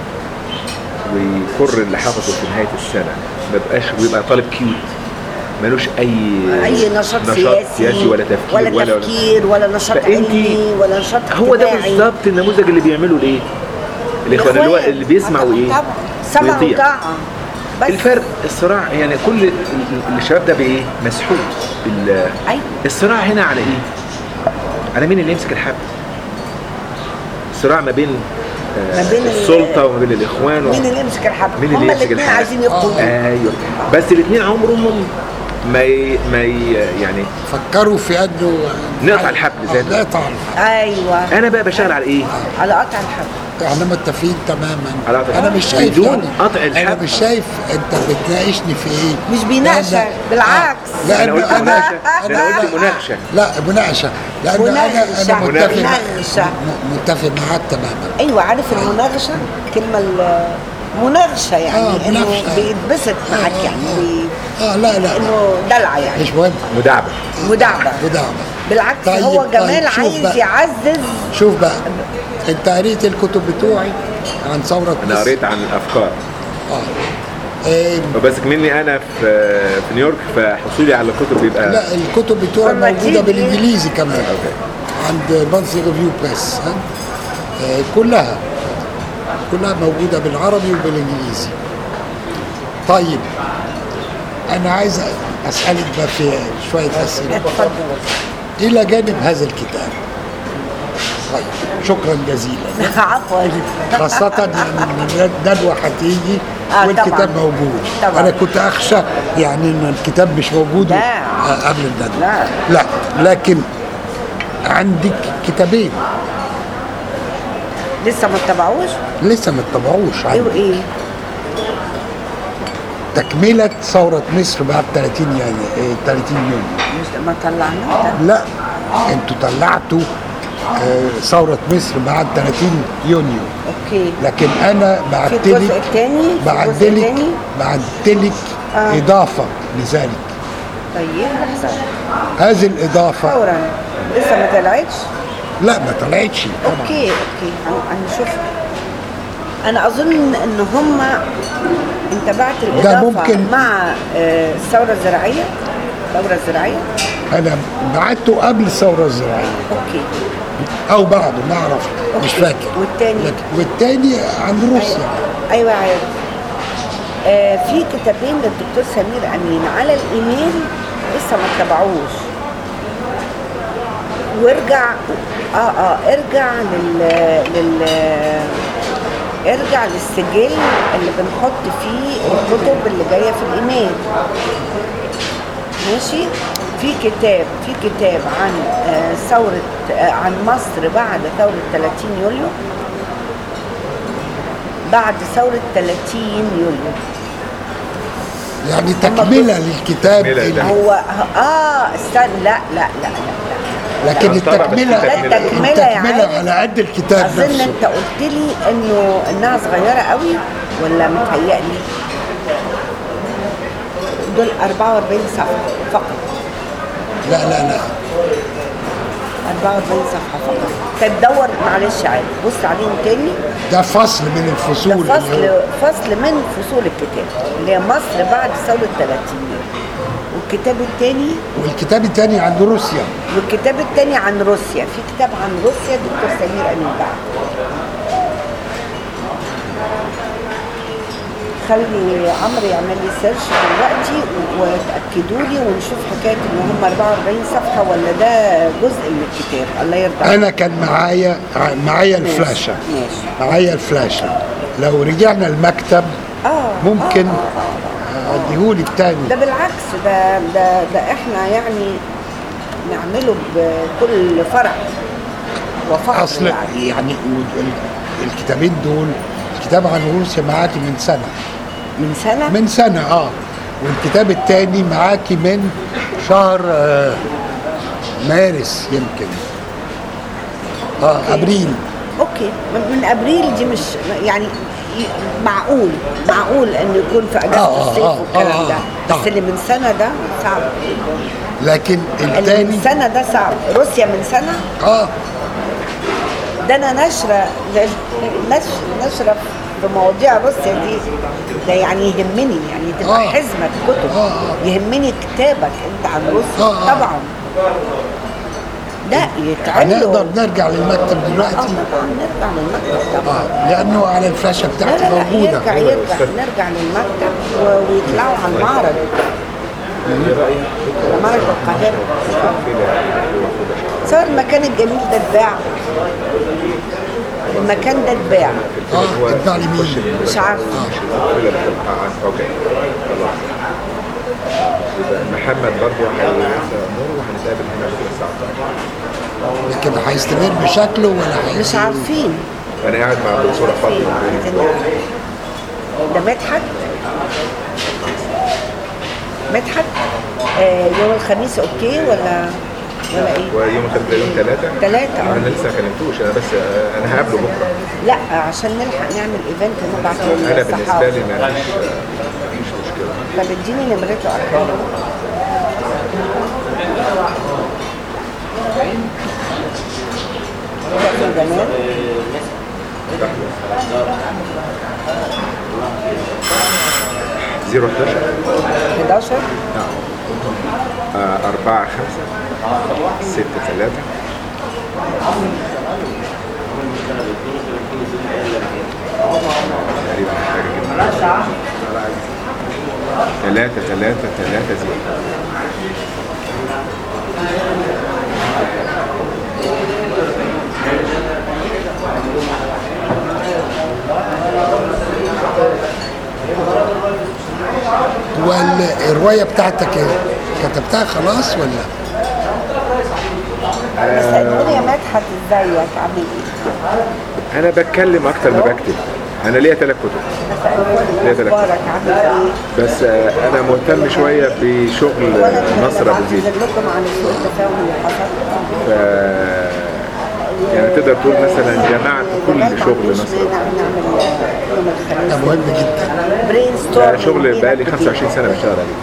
ويكر اللي حفظه في نهايه السنه ما بقاش ويبقى طالب كيوت ملوش اي اي نشاط, سياسي, سياسي ولا تفكير ولا ولا تفكير ولا نشاط فأنت- علمي ولا نشاط هو ده اجتماعي. بالظبط النموذج اللي بيعمله الايه؟ الاخوان اللي هو اللي بيسمع وايه؟ طبعا سمع ويطيع. وطاعه بس الفرق الصراع يعني كل ال- ال- الشباب ده بايه؟ مسحوق بال ايوه الصراع هنا على ايه؟ على مين اللي يمسك الحبل؟ الصراع ما بين آه، ما بين ال- السلطه وما بين الاخوان و... مين اللي يمسك الحبل؟ مين اللي هما يمسك الاثنين الحبل؟ عايزين يبقوا ايوه بس الاثنين عمرهم ما ي... ما ي... يعني فكروا في انه نقطع الحبل زي ده. نقطع الحبل ايوه انا بقى بشتغل على ايه؟ على قطع الحبل احنا متفقين تماما على قطع انا مش شايف بدون يعني قطع انا الحبل. مش شايف انت بتناقشني في ايه مش بيناقشك، لأن- بالعكس. آه، انا لأن قلت مناقشه انا قلت مناقشه لا مناقشه لان انا مناقشة. انا متفق مناقشة. م- متفق معاك تماما ايوه عارف المناقشه الكلمه ال- مناقشه يعني آه، انه مناقشة. بيتبسط معاك يعني بي- اه لا لا انه دلع يعني مش مهم مداعبه ودعبه ودعم بالعكس طيب، هو طيب، جمال شوف عايز بقى. يعزز شوف بقى انت قريت الكتب بتوعي عن ثوره انا مصر؟ قريت عن الافكار اه آه، وبس مني انا في في نيويورك فحصولي على الكتب بيبقى لا الكتب بتوعي لما موجوده تيجي- بالانجليزي كمان عند مانثلي ريفيو بريس ها آه، كلها كلها موجوده بالعربي وبالانجليزي طيب انا عايز اسالك بقى في شويه اسئله اتفضل الى جانب هذا الكتاب طيب شكرا جزيلا عفوا خاصة ان الندوة هتيجي آه، والكتاب طبعاً. موجود طبعاً. انا كنت اخشى يعني ان الكتاب مش موجود لا. آه، قبل الندوة لا. لا لكن عندك كتابين لسه ما اتبعوش لسه ما اتطبعوش ايه عندي. وايه تكملة ثورة مصر بعد 30 يعني آه، 30 يونيو مش ما طلعناه ده لا انتوا طلعتوا آه، ثورة مصر بعد 30 يونيو اوكي لكن انا بعت في الجزء لك الثاني بعت الجزء لك الثاني بعت لك آه. اضافة لذلك طيب احسن هذه الإضافة فورا لسه ما طلعتش لا ما طلعتش طبعا اوكي اوكي هن- هنشوف انا اظن ان هم انت بعت الاضافه ممكن- مع آه، الثوره الزراعيه الثوره الزراعيه أنا بعته قبل الثورة الزراعية اوكي أو بعده ما أعرف مش أوكي. فاكر والتاني؟ لكن- والتاني عن روسيا ايوه عارف آه في كتابين للدكتور سمير امين على الايميل لسه ما اتبعوش وارجع اه اه ارجع لل لل ارجع للسجل اللي بنحط فيه الكتب اللي جايه في الايميل ماشي في كتاب في كتاب عن آه، ثورة آه، عن مصر بعد ثورة 30 يوليو بعد ثورة 30 يوليو يعني تكمله للكتاب تكملة اللي- ده. هو اه استنى لا لا لا لا لكن طبعا التكمله بس في تكملة. التكملة يا التكمله عارف. على قد الكتاب اظن نفسه انت قلت لي انه انها صغيره قوي ولا متهيألي دول 44 صفحه فقط لا لا لا 44 صفحه فقط تدور معلش عادي بص عليهم تاني ده فصل من ده الفصول اللي فصل هو- فصل من فصول الكتاب اللي هي مصر بعد ثوره 30 والكتاب التاني والكتاب الثاني عن روسيا والكتاب التاني عن روسيا في كتاب عن روسيا دكتور سمير امين بعد خلي عمرو يعمل لي سيرش دلوقتي وتاكدوا لي ونشوف حكايه ان هم 44 صفحه ولا ده جزء من الكتاب الله يرضى عليك. انا كان معايا معايا ماشي، الفلاشه ماشي. معايا الفلاشه لو رجعنا المكتب اه ممكن آه، آه، آه. اديهولي التاني ده بالعكس ده ده ده احنا يعني نعمله بكل فرح وفخر اصل يعني. يعني ال- الكتابين دول الكتاب عن روسيا معاكي من سنه من سنه من سنه اه والكتاب الثاني معاكي من شهر آه مارس يمكن اه ابريل اوكي من من ابريل دي مش يعني ي- معقول معقول انه يكون في اجازه آه، آه، الصيف آه، والكلام آه، ده آه. بس اللي من سنه ده صعب لكن اللي الثاني من سنه ده صعب روسيا من سنه اه ده انا نشره نشر نشره في مواضيع روسيا دي ده يعني يهمني يعني تبقى آه. حزمه كتب آه، آه. يهمني كتابك انت عن روسيا آه، آه. طبعا لا يتعملوا هنقدر نرجع للمكتب اه دلوقتي طبعا نرجع للمكتب طبعا اه لانه على الفلاشه لا بتاعتي لا لا موجوده يرجع يرجع نرجع للمكتب و- ويطلعوا على المعرض على معرض القاهرة صار المكان الجميل ده اتباع المكان ده اتباع اه اتباع لي مين مش عارفه اوكي خلاص يبقى محمد برضه هيمر وهنتقابل هنا بكره الساعه 12 لكن هيستمر بشكله ولا مش هي- عارفين انا قاعد مع الدكتوره عارفين فاطمه عايزين نعرف. ده مدحت مدحت آه يوم الخميس اوكي ولا ولا ايه؟ ويوم الخميس ده يوم ثلاثة تلاتة، اه. انا لسه ما كلمتوش انا بس آه، انا هقابله بكره لا عشان نلحق نعمل ايفنت ونبعت انا بالنسبه للصحافه لي ما فيش ما فيش مشكله طب اديني نمرته اكلمه كابتن جمال زيرو 11 11 آه، أربعة خمسة ستة ثلاثة تقريبا حاجة كده ثلاثة ثلاثة ثلاثة زيرو والروايه بتاعتك ايه؟ كتبتها خلاص ولا؟ سألوني يا مدحت ازيك عامل ايه؟ أنا بتكلم أكتر ما بكتب أنا ليا ثلاث كتب سألوني لا، ده لا. اخبارك عامل ايه؟ بس آه، أنا مهتم شوية بشغل وانا نصر أبو زيد بعتذر لكم عن سوء التفاهم اللي حصل ف يعني تقدر تقول مثلا جمعت كل شغل نصر أبو زيد. نعمل يوم ده الخميس مهم جدا برين ده ستورم شغل بقالي 25 سنة بشتغل عليه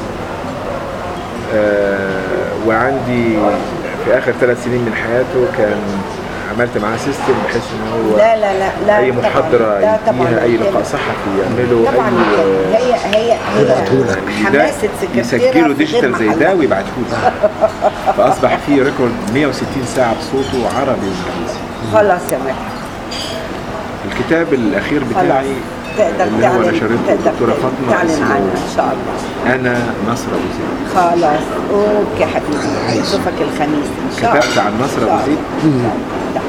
آه وعندي في آخر ثلاث سنين من حياته كان عملت معاه سيستم بحيث ان هو لا لا لا لا اي طبعاً. محاضره لا طبعاً يديها اي لقاء يتم. صحفي يعمله طبعا اي هي هي هي يبعتهولك. حماسه سكرتيره يسجله في ديجيتال غير زي ده محلها. ويبعته لي فاصبح فيه ريكورد 160 ساعه بصوته عربي وانجليزي خلاص يا مدحت الكتاب الاخير خلاص بتاعي تقدر اللي هو تعلن نشرته تقدر الدكتوره فاطمه تعلن اسمه عنه ان شاء الله انا نصر ابو زيد خلاص اوكي حبيبي عايز. اشوفك الخميس ان شاء الله كتبت عن نصر إن شاء أبو زيد؟ الله. لا.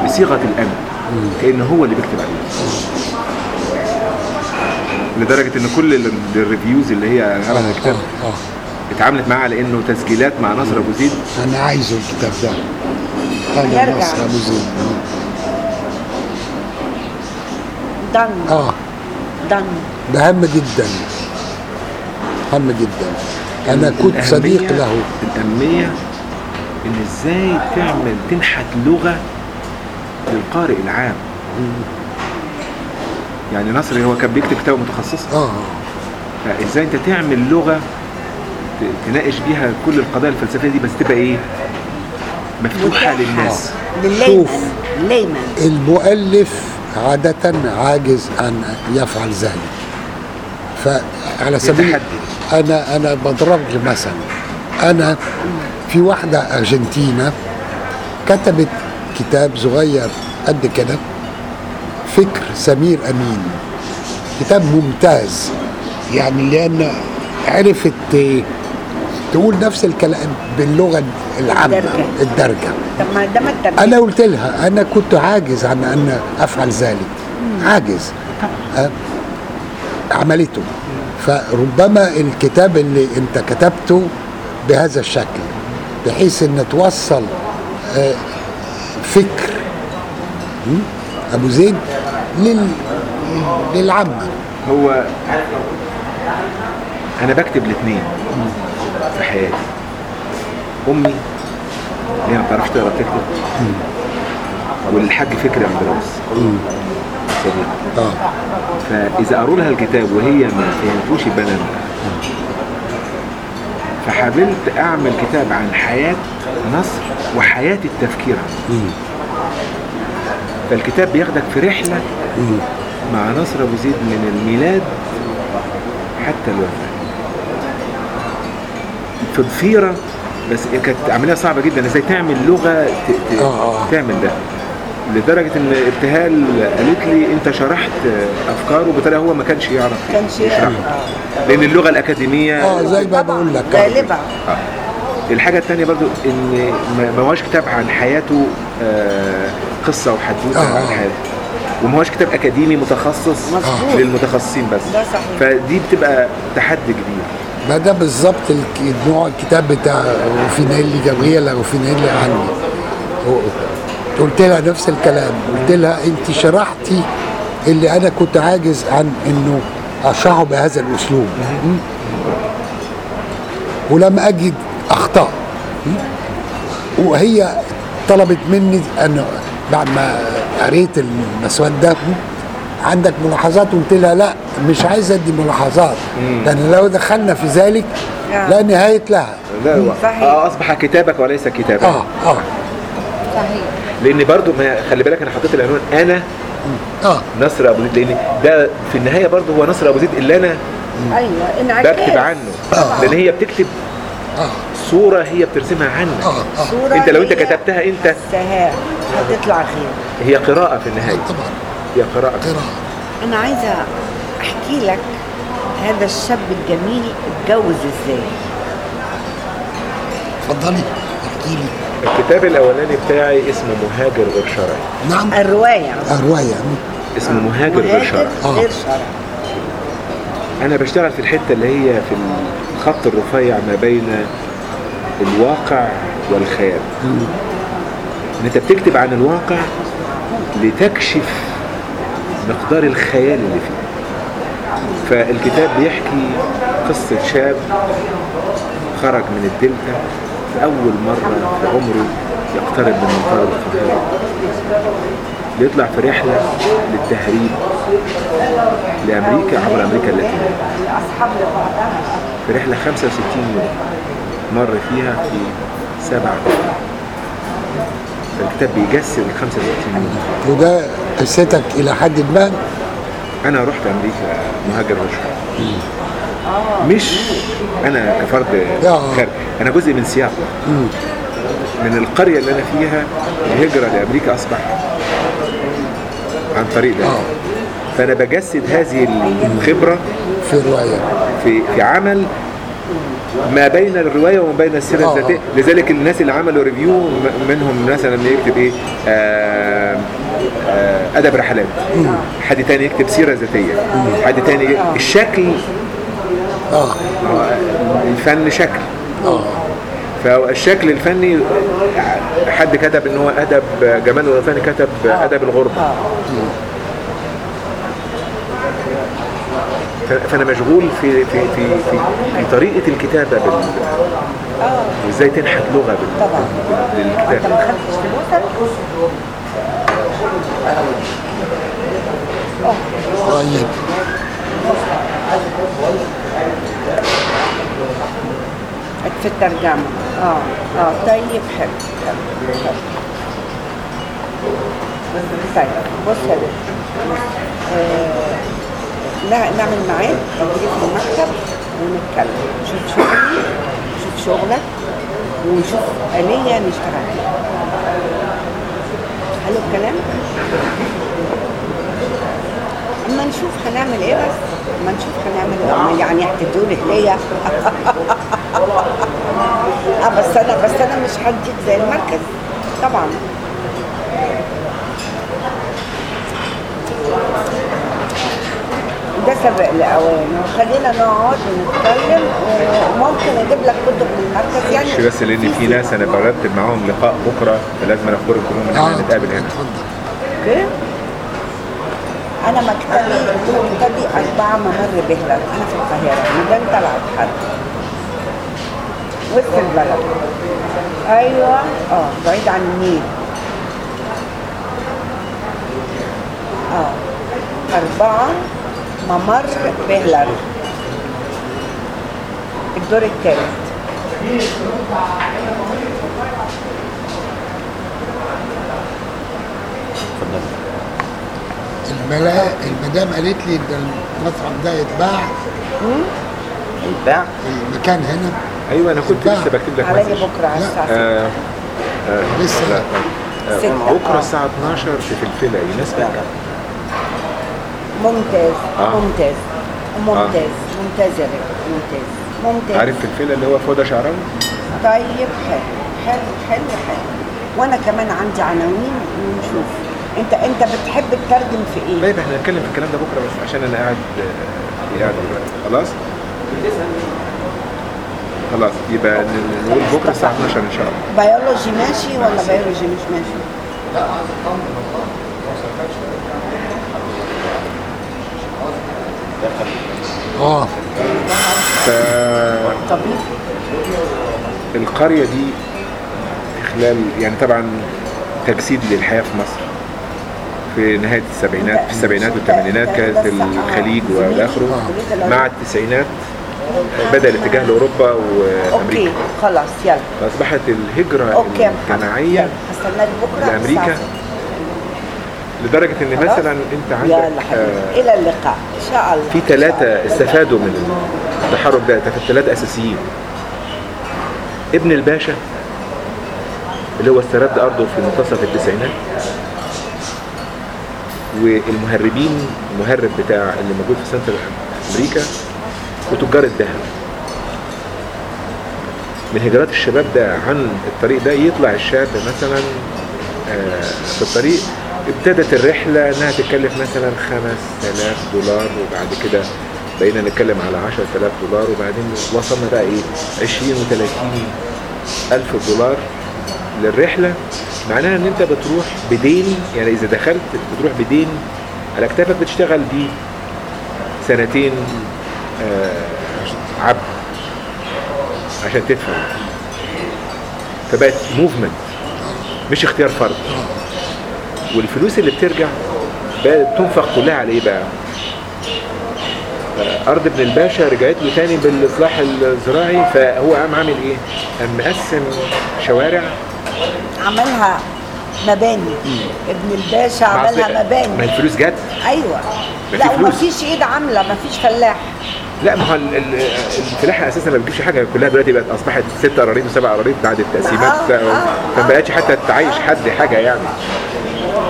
بصيغه الامر كان هو اللي بيكتب عليه لدرجه ان كل ال- الريفيوز اللي هي عملت الكتاب آه، آه. اتعاملت معاه على انه تسجيلات مع نصر ابو زيد انا عايزه الكتاب ده انا يرجع. ناصر ابو زيد دن اه دن ده هام جدا هام جدا انا كنت الأهمية- صديق له الأهمية إن إزاي تعمل تنحت لغة للقارئ العام يعني نصر هو كان بيكتب كتاب متخصص اه فإزاي أنت تعمل لغة ت- تناقش بيها كل القضايا الفلسفية دي بس تبقى إيه مفتوحة متاحة. للناس للليمن شوف. ليمن المؤلف عادة عاجز أن يفعل ذلك فعلى سبيل يتحدى. أنا أنا بضرب لك مثلا أنا في واحدة أرجنتينة كتبت كتاب صغير قد كده فكر سمير أمين كتاب ممتاز يعني لأن عرفت آه، تقول نفس الكلام باللغة العامة الدرجة. الدرجة طب ما ده ما الترجمة انا قلت لها انا كنت عاجز عن ان افعل ذلك عاجز أه؟ عملته فربما الكتاب اللي انت كتبته بهذا الشكل بحيث ان توصل آه، فكر م? ابو زيد لل للعامه هو أنا بكتب الاثنين في حياتي أمي اللي هي ما بتعرفش تقرا تكتب والحاج فكري اندراوس صديق اه فاذا قروا لها الكتاب وهي ما فهمتوش يبقى انا فحاولت اعمل كتاب عن حياه نصر وحياه التفكير فالكتاب بياخدك في رحله مع نصر ابو زيد من الميلاد حتى الوفاه في ضفيره بس كانت عمليه صعبه جدا ازاي تعمل لغه ت... ت... آه، آه. تعمل ده لدرجه ان ابتهال قالت لي انت شرحت افكاره بطريقه هو ما كانش يعرف كانش يشرحها لان اللغه الاكاديميه اه زي ما بقول لك غالبا آه. الحاجة الثانية برضو ان ما ما هوش كتاب عن حياته آه، قصة وحدوتة آه. عن حياته وما هوش كتاب اكاديمي متخصص مظبوط. للمتخصصين بس ده صحيح. فدي بتبقى تحدي كبير ما ده بالظبط الك- نوع الكتاب بتاع روفينيلي جابرييلا روفينيلي عني و- قلت لها نفس الكلام قلت لها انت شرحتي اللي انا كنت عاجز عن انه اشرحه بهذا الاسلوب م? ولم اجد اخطاء م? وهي طلبت مني ان بعد ما قريت المسوده م? عندك ملاحظات قلت لها لا مش عايز ادي ملاحظات لان لو دخلنا في ذلك آه. لا نهايه لها لا هو صحيح. آه، اصبح كتابك وليس كتابك اه اه صحيح لان برضو ما خلي بالك انا حطيت العنوان انا اه نصر ابو زيد لان ده في النهايه برضو هو نصر ابو زيد اللي انا ايوه انعكاس بكتب عنه آه. لان هي بتكتب اه صوره هي بترسمها عنك اه اه صورة انت لو انت هي كتبتها انت سهام هتطلع خير هي قراءه في النهايه طبعا هي قراءه قراءه انا عايزه احكي لك هذا الشاب الجميل اتجوز ازاي اتفضلي احكي لي الكتاب الاولاني بتاعي اسمه مهاجر غير شرعي نعم الروايه آه، روايه اسمه مهاجر غير مهاجر شرعي آه. غير شرعي انا بشتغل في الحته اللي هي في الخط الرفيع ما بين الواقع والخيال ان انت بتكتب عن الواقع لتكشف مقدار الخيال اللي فيه فالكتاب بيحكي قصة شاب خرج من الدلتا لأول مرة في عمره يقترب من مطار القاهرة بيطلع في رحلة للتهريب لأمريكا عبر أمريكا اللاتينية في رحلة 65 يوم مر فيها في سبعة فالكتاب بيجسد ال 65 يوم وده قصتك الى حد ما انا رحت امريكا مهاجر رشوة مش انا كفرد آه. خارج انا جزء من سياق من القريه اللي انا فيها الهجره لامريكا اصبح عن طريق ده آه. فانا بجسد هذه الخبره في روايه في في عمل ما بين الروايه وما بين السيره آه. الذاتيه لذلك الناس اللي عملوا ريفيو م- منهم مثلا يكتب ايه آه آه ادب رحلات حد تاني يكتب سيره ذاتيه حد تاني ي- الشكل اه هو الفن شكل اه فالشكل الفني حد كتب ان هو ادب جمال الغزالي كتب ادب الغربه اه ف- فانا مشغول في في في في, في طريقه الكتابه بال... اه وازاي تنحت لغه بال... طبعا بال- انت للكتابه ما خدتش فلوسك طيب في الترجمة اه اه طيب حلو حلو حلو. طيب بص يا بنت آه، نا- نعمل معاك تدريب في المكتب ونتكلم شوف شغلي شوف شغلك ونشوف آلية نشتغل عليها حلو الكلام؟ اما نشوف هنعمل ايه بس اما نشوف هنعمل ايه أما يعني هتدوني هديه اه بس انا بس انا مش هديك زي المركز طبعا ده سبق الاوان خلينا نقعد ونتكلم وممكن اجيب لك كتب من المركز يعني مش بس لان في ناس انا برتب معاهم لقاء بكره فلازم انا اخبرهم كلهم ان احنا نتقابل هنا اتفضل اوكي انا مكتبي مكتبي أربعة ممر بهلال أنا في القاهرة ميدان طلعت حد وسط البلد أيوة اه بعيد عن النيل اه أربعة ممر بهلال الدور الثالث الملا المدام قالت لي ان المطعم ده يتباع يتباع المكان هنا ايوه انا كنت لسه بكتب لك علي مسج بكرة على لا. الساعة ستة. آه آه لسه لا آه ستة. بكره آه. الساعه 12 في فلفله يناسبك ممتاز آه. ممتاز ممتاز ممتاز يا ريت ممتاز ممتاز عارف فلفله اللي هو فوده شعراوي طيب حلو حلو حلو حلو وانا كمان عندي عناوين ونشوف انت انت بتحب تترجم في ايه؟ طيب احنا هنتكلم في الكلام ده بكره بس عشان انا قاعد آه، قاعد دلوقتي خلاص خلاص يبقى ن- نقول بكره الساعه 12 ان شاء الله بيولوجي ماشي ولا بيولوجي مش ماشي؟ اه فالقرية دي في خلال يعني طبعا تجسيد للحياة في مصر في نهاية السبعينات في السبعينات والثمانينات كانت الخليج والآخره مع التسعينات بدأ الاتجاه لأوروبا اوكي وأمريكا خلاص يلا فأصبحت الهجرة اوكي يا محمد الجماعية يلا، هستناك بكره لأمريكا الساعة لدرجة إن خلاص؟ مثلا أنت ستة. عندك يلا حبيبي آه، الى اللقاء ان شاء الله في إن شاء ثلاثة الله. استفادوا من التحرك ده في ثلاثة أساسيين ابن الباشا اللي هو استرد أرضه في منتصف التسعينات والمهربين المهرب بتاع اللي موجود في سنتر أمريكا وتجار الذهب من هجرات الشباب ده عن الطريق ده يطلع الشاب مثلا آه، في الطريق ابتدت الرحلة انها تتكلف مثلا 5000 دولار وبعد كده بقينا نتكلم على 10000 دولار وبعدين وصلنا بقى ايه 20 و30 الف دولار للرحلة معناها ان انت بتروح بدين يعني اذا دخلت بتروح بدين على كتافك بتشتغل بيه سنتين آه عبد عشان تدفع فبقت موفمنت مش اختيار فرد والفلوس اللي بترجع بقت تنفق كلها على ايه بقى؟ آه، ارض ابن الباشا رجعت له تاني بالاصلاح الزراعي فهو قام عامل ايه؟ قام مقسم شوارع عملها مباني ابن الباشا عملها ما مباني الفلوس جت ايوه ما لا في فلوس. ومفيش ايد عامله مفيش فلاح لا ما هو ال- ال- الفلاحه اساسا ما بتجيبش حاجه كلها دلوقتي بقت اصبحت ست قراريط وسبع قراريط بعد التقسيمات آه، آه، فما بقتش حتى تعيش حد حاجه يعني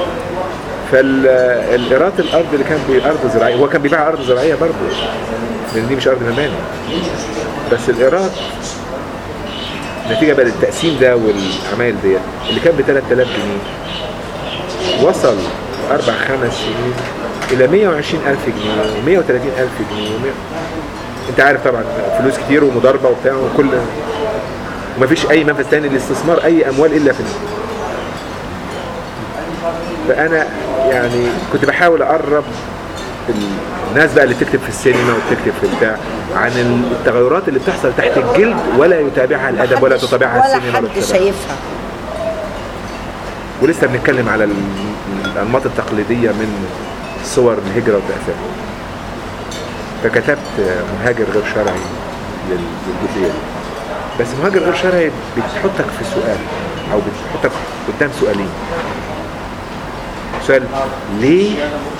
فالإيراد الارض اللي كان بارض زراعيه هو كان بيبيع ارض زراعيه برضه لان دي مش ارض مباني بس الايراد نتيجه بقى للتقسيم ده والعمايل ديت اللي كان ب 3000 جنيه وصل اربع خمس سنين الى 120000 جنيه و130000 جنيه ومية- انت عارف طبعا فلوس كتير ومضاربه وبتاع وكل ومفيش اي منفذ تاني لاستثمار اي اموال الا في فانا يعني كنت بحاول اقرب الناس بقى اللي بتكتب في السينما وبتكتب في بتاع عن التغيرات اللي بتحصل تحت الجلد ولا يتابعها الادب ولا محدش- تتابعها ولا السينما حد ولا تتابعها. شايفها ولسه بنتكلم على ال- الانماط التقليديه من صور الهجره والتاثير فكتبت مهاجر غير شرعي لل- للجزئيه دي. بس مهاجر غير شرعي بتحطك في سؤال او بتحطك قدام سؤالين سؤال ليه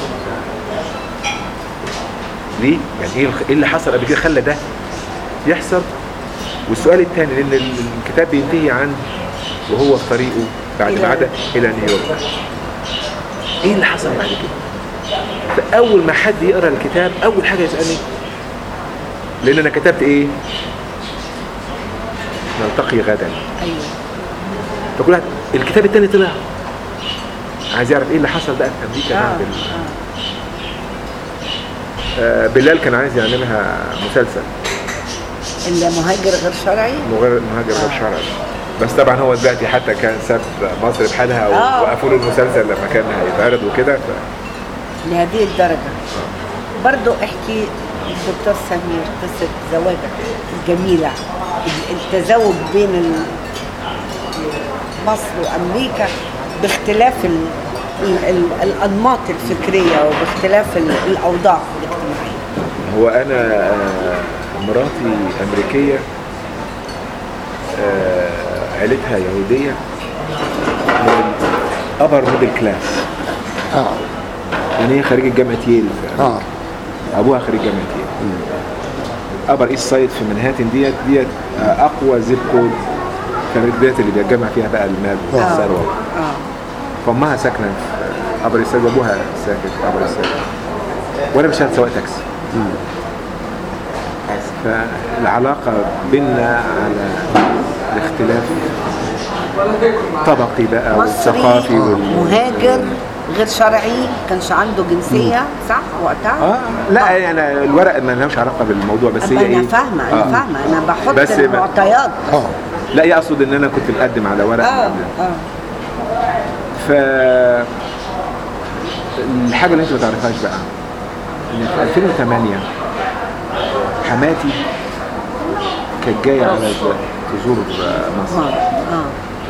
ليه يعني ايه الخ- ايه اللي حصل قبل كده خلى ده يحصل والسؤال الثاني لان ال- الكتاب بينتهي عن وهو في طريقه بعد إلى- ما عدا الى نيويورك ايه اللي حصل بعد كده فاول ما حد يقرا الكتاب اول حاجه يسالني لان انا كتبت ايه نلتقي غدا ايوه فكل واحد الكتاب الثاني طلع عايز يعرف ايه اللي حصل بقى في امريكا اه بعد ال... آه بلال كان عايز يعملها مسلسل اللي مهاجر غير شرعي مغير مهاجر غير شرعي بس طبعا هو دلوقتي حتى كان ساب مصر بحالها آه. ووقفوا له المسلسل لما كان هيتعرض وكده ف... لهذه الدرجة برضو احكي دكتور سمير قصة زواجك الجميلة التزاوج بين ال- مصر وأمريكا باختلاف ال ال ال الأنماط الفكرية وباختلاف ال الأوضاع الاجتماعية هو انا آه، مراتي امريكيه آه، عيلتها يهوديه من ابر ميدل كلاس اه يعني هي خريجه جامعه ييل اه ابوها خريج جامعه ييل ابر ايست سايد في منهاتن ديت ديت آه، اقوى زيب كود كانت ديت اللي بيتجمع فيها بقى المال والثروه اه فامها ساكنه في ابر ايست سايد وابوها ساكن في ابر ايست سايد وانا بشتغل سواق تاكسي فالعلاقة بيننا على الاختلاف طبقي بقى مصري والثقافي وال... مهاجر غير شرعي كانش عنده جنسية صح وقتها؟ اه لا يعني الورق ما لهاش علاقة بالموضوع بس هي أما أنا ايه فاهمة أنا آه. فاهمة أنا بحط بس ما- المعطيات اه لا يقصد ان انا كنت مقدم على ورق اه قبل. اه ف الحاجة اللي انت ما تعرفهاش بقى ان في 2008 حماتي كانت جاية على تزور مصر اه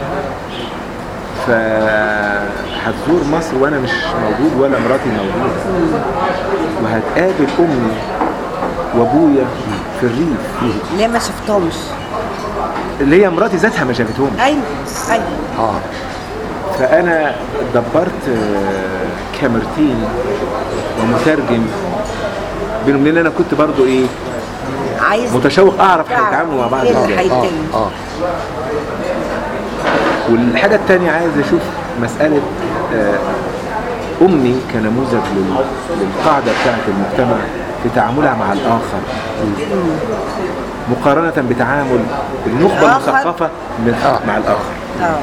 فهتزور مصر وانا مش موجود ولا مراتي موجوده وهتقابل امي وابويا في الريف ليه ما شفتهمش؟ اللي هي مراتي ذاتها ما شافتهمش ايوه ايوه اه فانا دبرت آه، كاميرتين ومترجم بينهم لان انا كنت برضو ايه عايز متشوق اعرف تعرف هيتعاملوا مع بعض ايه اللي ازاي اه هيتم اه والحاجة التانية عايز أشوف مسألة آه، أمي كنموذج لل- للقاعدة بتاعة المجتمع في تعاملها مع الآخر مقارنة بتعامل النخبة الآخر؟ المثقفة من- آه. مع الآخر اه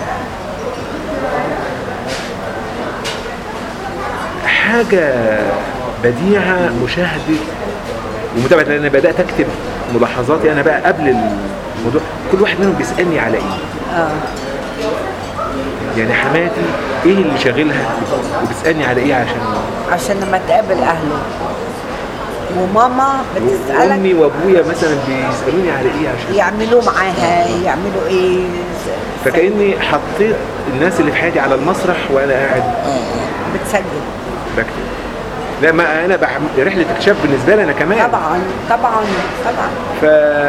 حاجة بديعة مشاهدة ومتابعة لأن أنا بدأت أكتب ملاحظاتي أنا بقى قبل الموضوع كل واحد منهم بيسألني على إيه اه يعني حماتي إيه اللي شاغلها وبتسألني على إيه عشان عشان لما تقابل اهله وماما بتسالك امي وابويا مثلا بيسالوني على ايه عشان يعملوا معاها يعملوا ايه فكاني حطيت الناس اللي في حياتي على المسرح وانا قاعد بتسجل بكتب لا ما انا بح... رحله اكتشاف بالنسبه لي انا كمان طبعا طبعا طبعا ف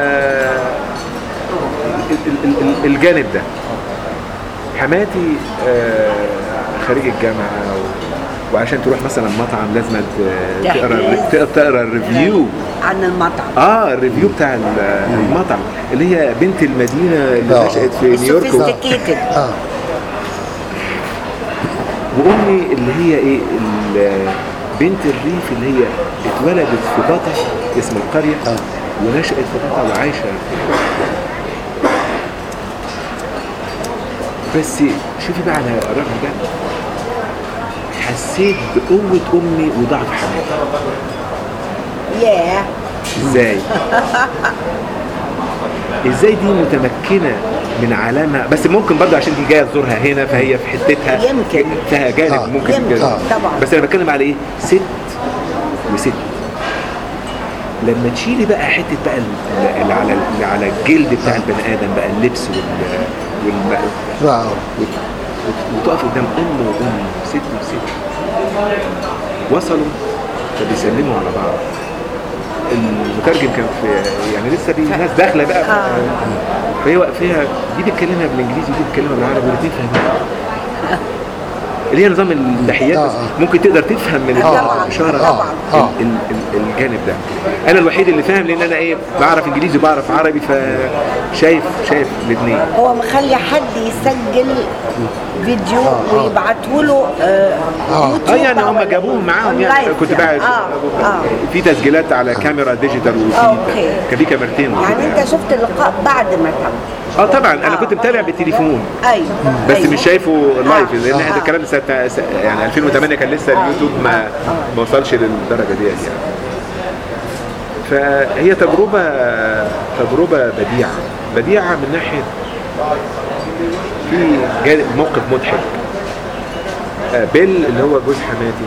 ال- ال- ال- الجانب ده حماتي آه، خريج الجامعه و... وعشان تروح مثلا مطعم لازم ت- تقرا تحجز. تقرا الريفيو عن المطعم اه الريفيو بتاع ال- المطعم اللي هي بنت المدينه اللي آه. نشأت في نيويورك و- السوفيستيكيتد اه وامي اللي هي ايه ال- بنت الريف اللي هي اتولدت في بطة اسم القرية آه. ونشأت في بطة وعايشة في بس شوفي بقى على الرغم ده حسيت بقوة أمي وضعف حماتي ياه ازاي ازاي دي متمكنه من عالمها بس ممكن برضه عشان دي جايه تزورها هنا فهي في حتتها يمكن. فيها جانب آه. ممكن يمكن. كده. آه. طبعا. بس انا بتكلم على ايه ست وست لما تشيلي بقى حته بقى ال- اللي على اللي على الجلد بتاع البني ادم بقى اللبس وال والم... آه. وت- وت- وتقف قدام ام وام ست وست وصلوا فبيسلموا على بعض المترجم كان في يعني لسه في ناس داخله بقى آه. فهي فيها دي بتكلمها بالانجليزي ودي بتكلمها بالعربي والاثنين فاهمين اللي هي نظام اللحيات آه، بس آه. ممكن تقدر تفهم من طبعاً، الاشاره طبعاً. آه. ال- ال- ال- الجانب ده انا الوحيد اللي فاهم لان انا ايه بعرف انجليزي وبعرف عربي فشايف شايف الاثنين هو مخلي حد يسجل فيديو ويبعته له آه آه. يوتيوب اه يعني هم ولا جابوهم إيه؟ معاهم يعني أونلاين كنت يعني. بقى اه اه في تسجيلات على كاميرا ديجيتال آه، وفي أوكي. كان في كاميرتين وكده يعني انت شفت اللقاء بعد ما تم اه طبعا انا آه. كنت متابع بالتليفون ايوه بس أيوة. مش شايفه لايف لان آه. هذا الكلام سنه س- يعني 2008 كان لسه اليوتيوب ما ما وصلش للدرجه ديت يعني فهي تجربه تجربه بديعه بديعه من ناحيه في جانب موقف مضحك آه، بيل اللي هو جوز حماتي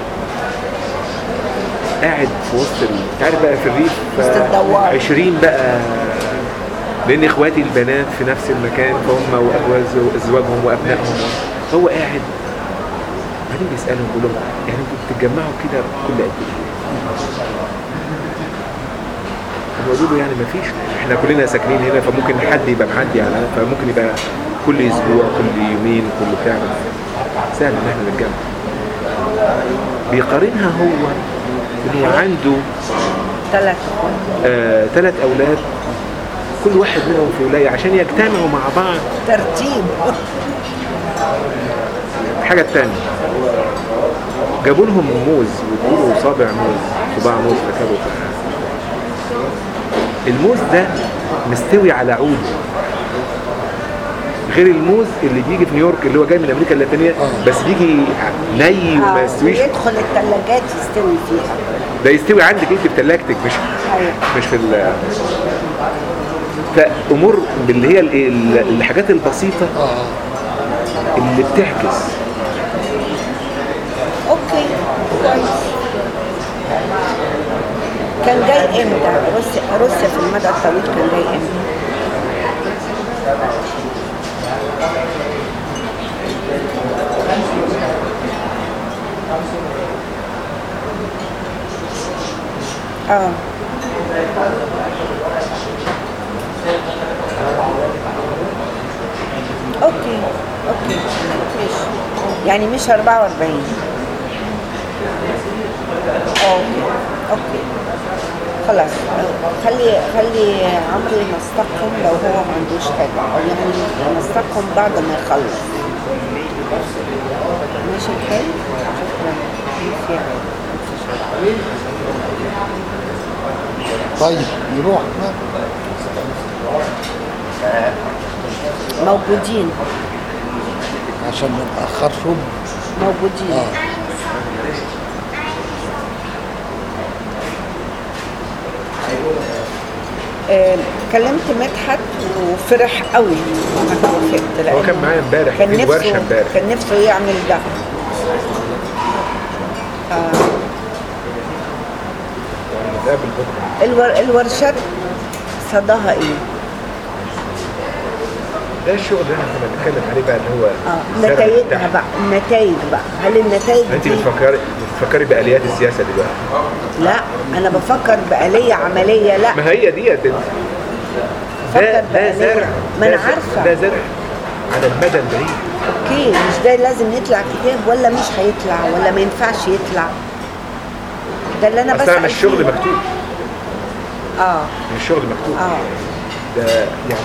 قاعد في وسط ال- انت عارف بقى في الريف وسط الدوار. 20 بقى لان اخواتي البنات في نفس المكان فهم وأزواج- ازواجهم وابنائهم هو قاعد بعدين بيسالهم بيقول لهم يعني انتوا بتتجمعوا كده كل قد ايه؟ فبيقولوا له يعني ما فيش احنا كلنا ساكنين هنا فممكن حد يبقى معدي على فممكن يبقى كل اسبوع كل يومين كل بتاع سهل ان احنا نتجمع بيقارنها هو ان هو عنده ثلاث آه ثلاث اولاد كل واحد منهم في ولايه عشان يجتمعوا مع بعض ترتيب الحاجه الثانيه جابوا لهم موز وادوا صابع موز صباع موز فكروا الموز ده مستوي على عود غير الموز اللي بيجي في نيويورك اللي هو جاي من امريكا اللاتينيه بس بيجي ني وما آه، يستويش ويدخل الثلاجات يستوي فيها ده يستوي عندك انت في ثلاجتك مش ايوه مش في ال فامور اللي هي ال- ال- الحاجات البسيطه اللي بتعكس اوكي كويس كان جاي امتى؟ روسيا روسيا في المدى الطويل كان جاي امتى؟ اه اوكي اوكي ماشي يعني مش 44 اوكي اوكي خلاص خلي خلي عمرو ينسقهم لو هو ما عندوش حاجه او يعني ينسقهم بعد ما يخلص ماشي الحال شكرا في طيب نروح موجودين عشان ما نتاخرش موجودين اه آه، كلمت مدحت وفرح قوي انا وافقت هو كان لأنه معايا امبارح كان في الورشه نفسه امبارح كان نفسه يعمل ده نتقابل بكره الور... الورشات صداها ايه؟ ده الشغل اللي احنا كنا بنتكلم عليه بقى اللي هو اه الزرع نتائجها بتاعها. بقى النتائج بقى هل النتائج انت دي بتفكري بتفكري باليات السياسه دلوقتي لا انا بفكر بآلية عملية لا ما هي ديت ده فكر ده بآلية. زرع ما ده انا زرع- عارفة ده زرع على المدى البعيد اوكي مش ده لازم يطلع كتاب ولا مش هيطلع ولا ما ينفعش يطلع ده اللي انا اصل بسأل انا الشغل فيه. مكتوب اه الشغل مكتوب اه ده يعني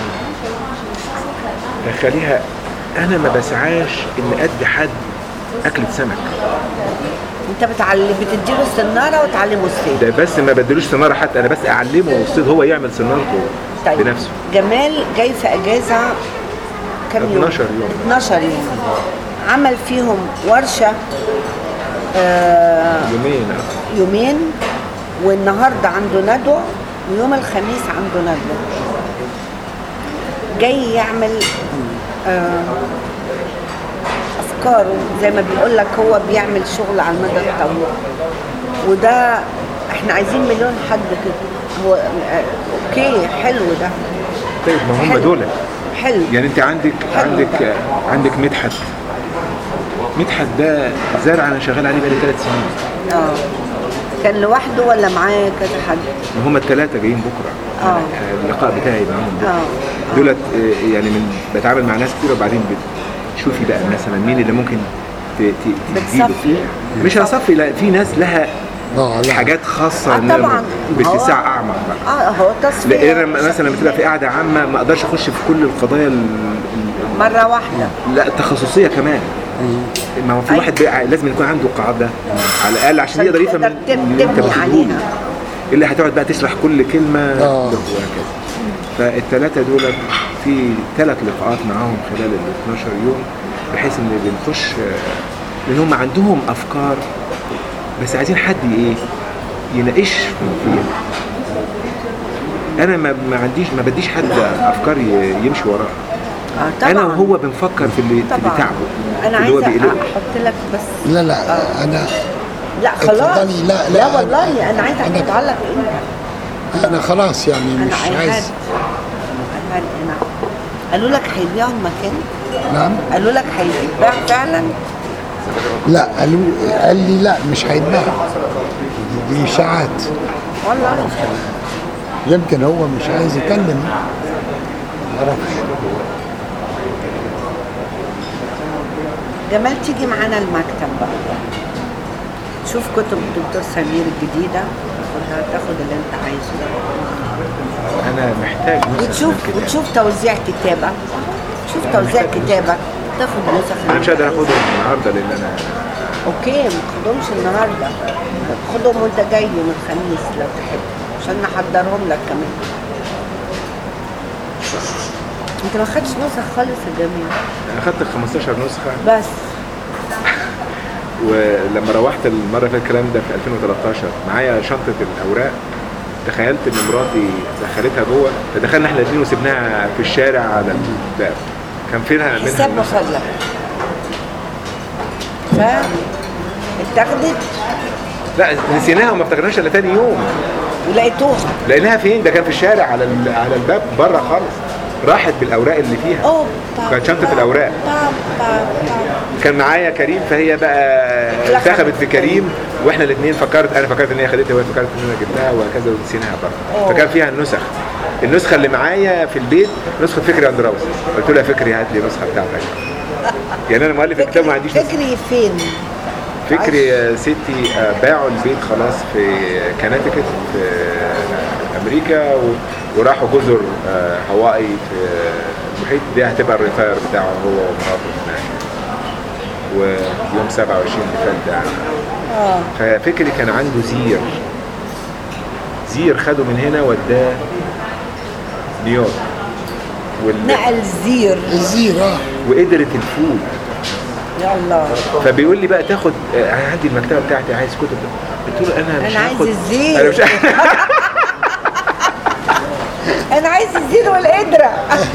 تخليها انا ما بسعاش ان ادي حد اكلة سمك انت بتعلم بتديله السناره وتعلمه الصيد ده بس ما بدلوش سناره حتى انا بس اعلمه الصيد هو يعمل سنارته طيب بنفسه جمال جاي في اجازه كام يوم 12 يوم. 12 يوم عمل فيهم ورشه آه يومين آه. يومين والنهارده عنده ندوه ويوم الخميس عنده ندوه جاي يعمل آه افكاره زي ما بيقول لك هو بيعمل شغل على المدى الطويل وده احنا عايزين مليون حد كده هو آه اوكي حلو ده طيب ما هم حلو. دول حلو يعني انت عندك حلو عندك ده. عندك مدحت مدحت ده زرع انا شغال عليه بقالي ثلاث سنين اه كان لوحده ولا معاه كذا حد هم الثلاثه جايين بكره آه. اللقاء بتاعي معاهم بكره اه دولت آه، يعني من بتعامل مع ناس كتير وبعدين بتشوفي بقى مثلا مين اللي ممكن ت- ت- تديله بتصفي. مش هصفي لا في ناس لها اه لا حاجات خاصه آه إنها طبعا باتساع اعمق بقى اه هو تصفية لان أنا مثلا لما تبقى في قاعده عامه ما اقدرش اخش في كل القضايا ال- ال- مرة واحدة لا التخصصيه كمان ما هو في أيوة. واحد بقى لازم يكون عنده قاعده على الاقل عشان عشان يقدر يفهم تقدر تب- اللي انت تبني بتقوله. عليها. اللي هتقعد بقى تشرح كل كلمه آه. وهكذا فالثلاثه دول في ثلاث لقاءات معاهم خلال ال 12 يوم بحيث ان بنخش آه، لان هم عندهم افكار بس عايزين حد ايه يناقش فيها انا ما ما عنديش ما بديش حد افكار ي- يمشي وراها اه طبعا انا وهو بنفكر في اللي, في اللي طبعا تعبه انا اللي هو عايزة بيقلقه احط لك بس لا لا انا لا خلاص اتفضلي. لا، لا، لا أنا- والله انا عايزة أنا- احطها لك انت انا خلاص يعني انا مش عايز عايز انا قالوا لك هيبيعوا المكان نعم قالوا لك هيتباع فعلا لا قالوا قال لي لا مش هيتباع دي اشاعات والله يمكن هو مش عايز يكلم معرفش جمال تيجي معانا المكتب بقى شوف كتب الدكتور سمير الجديدة خدها تاخد اللي انت عايزه انا محتاج نسخ وتشوف من كده. وتشوف توزيع كتابة تشوف توزيع كتابة تاخد نسخ انا مش قادر اخدهم النهارده لان انا اوكي ما تاخدهمش النهارده خدهم وانت جاي يوم الخميس لو تحب عشان نحضرهم لك كمان انت ما خدتش نسخ خالص يا جميل انا اخدت 15 نسخه بس ولما روحت المره اللي فاتت الكلام ده في 2013 معايا شنطه الاوراق تخيلت ان مراتي دخلتها جوه فدخلنا احنا الاثنين وسبناها في الشارع على الباب كان فيها منها حساب النسخ. وفضلك ف اتاخدت لا نسيناها وما افتكرناش الا تاني يوم ولقيتوها لقيناها فين ده كان في الشارع على ال- على الباب بره خالص راحت بالاوراق اللي فيها اوه طب كانت شنطة الأوراق. طب طب طب كان معايا كريم فهي بقى اتلخبت انتخبت في في كريم. كريم واحنا الاثنين فكرت انا فكرت ان هي خدتها وهي فكرت ان انا جبتها وهكذا ونسيناها بره أوه. فكان فيها النسخ النسخه اللي معايا في البيت نسخه فكري اندراوس قلت له يا فكري هات لي نسخه بتاعتك يعني انا مؤلف الكتاب ما عنديش نسخه فكري فين؟ فكري يا ستي آه، باعوا البيت خلاص في كناتيكت في امريكا و- وراحوا جزر آه، هاواي في المحيط دي هتبقى الريتاير بتاعه هو ومراته هناك ويوم 27 اللي فات ده اه ففكري كان عنده زير زير خده من هنا وداه نيويورك وال... نقل زير الزير اه وقدرت الفول يا الله فبيقول لي بقى تاخد آه، انا عندي المكتبه بتاعتي عايز كتب قلت له انا مش أنا عايز هاخد- الزير. انا مش انا عايز الزير والقدره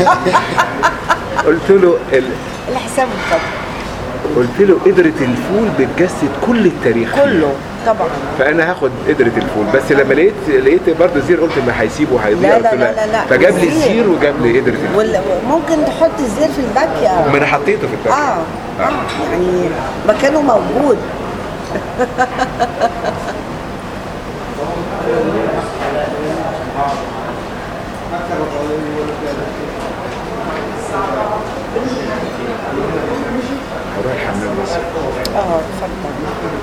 قلت له ال... الحساب الفضل قلت له قدرة الفول بتجسد كل التاريخ كله طبعا فانا هاخد قدرة الفول بس لما لقيت لقيت برضه زير قلت ما هيسيبه هيضيع لا، لا، قلت له لا، لا، لا. فجاب لي الزير. الزير وجاب لي قدرة الفول وممكن تحط الزير في الباكية ما انا حطيته في الباكيت اه اه يعني مكانه موجود هروح الحمام بس اه اتفضل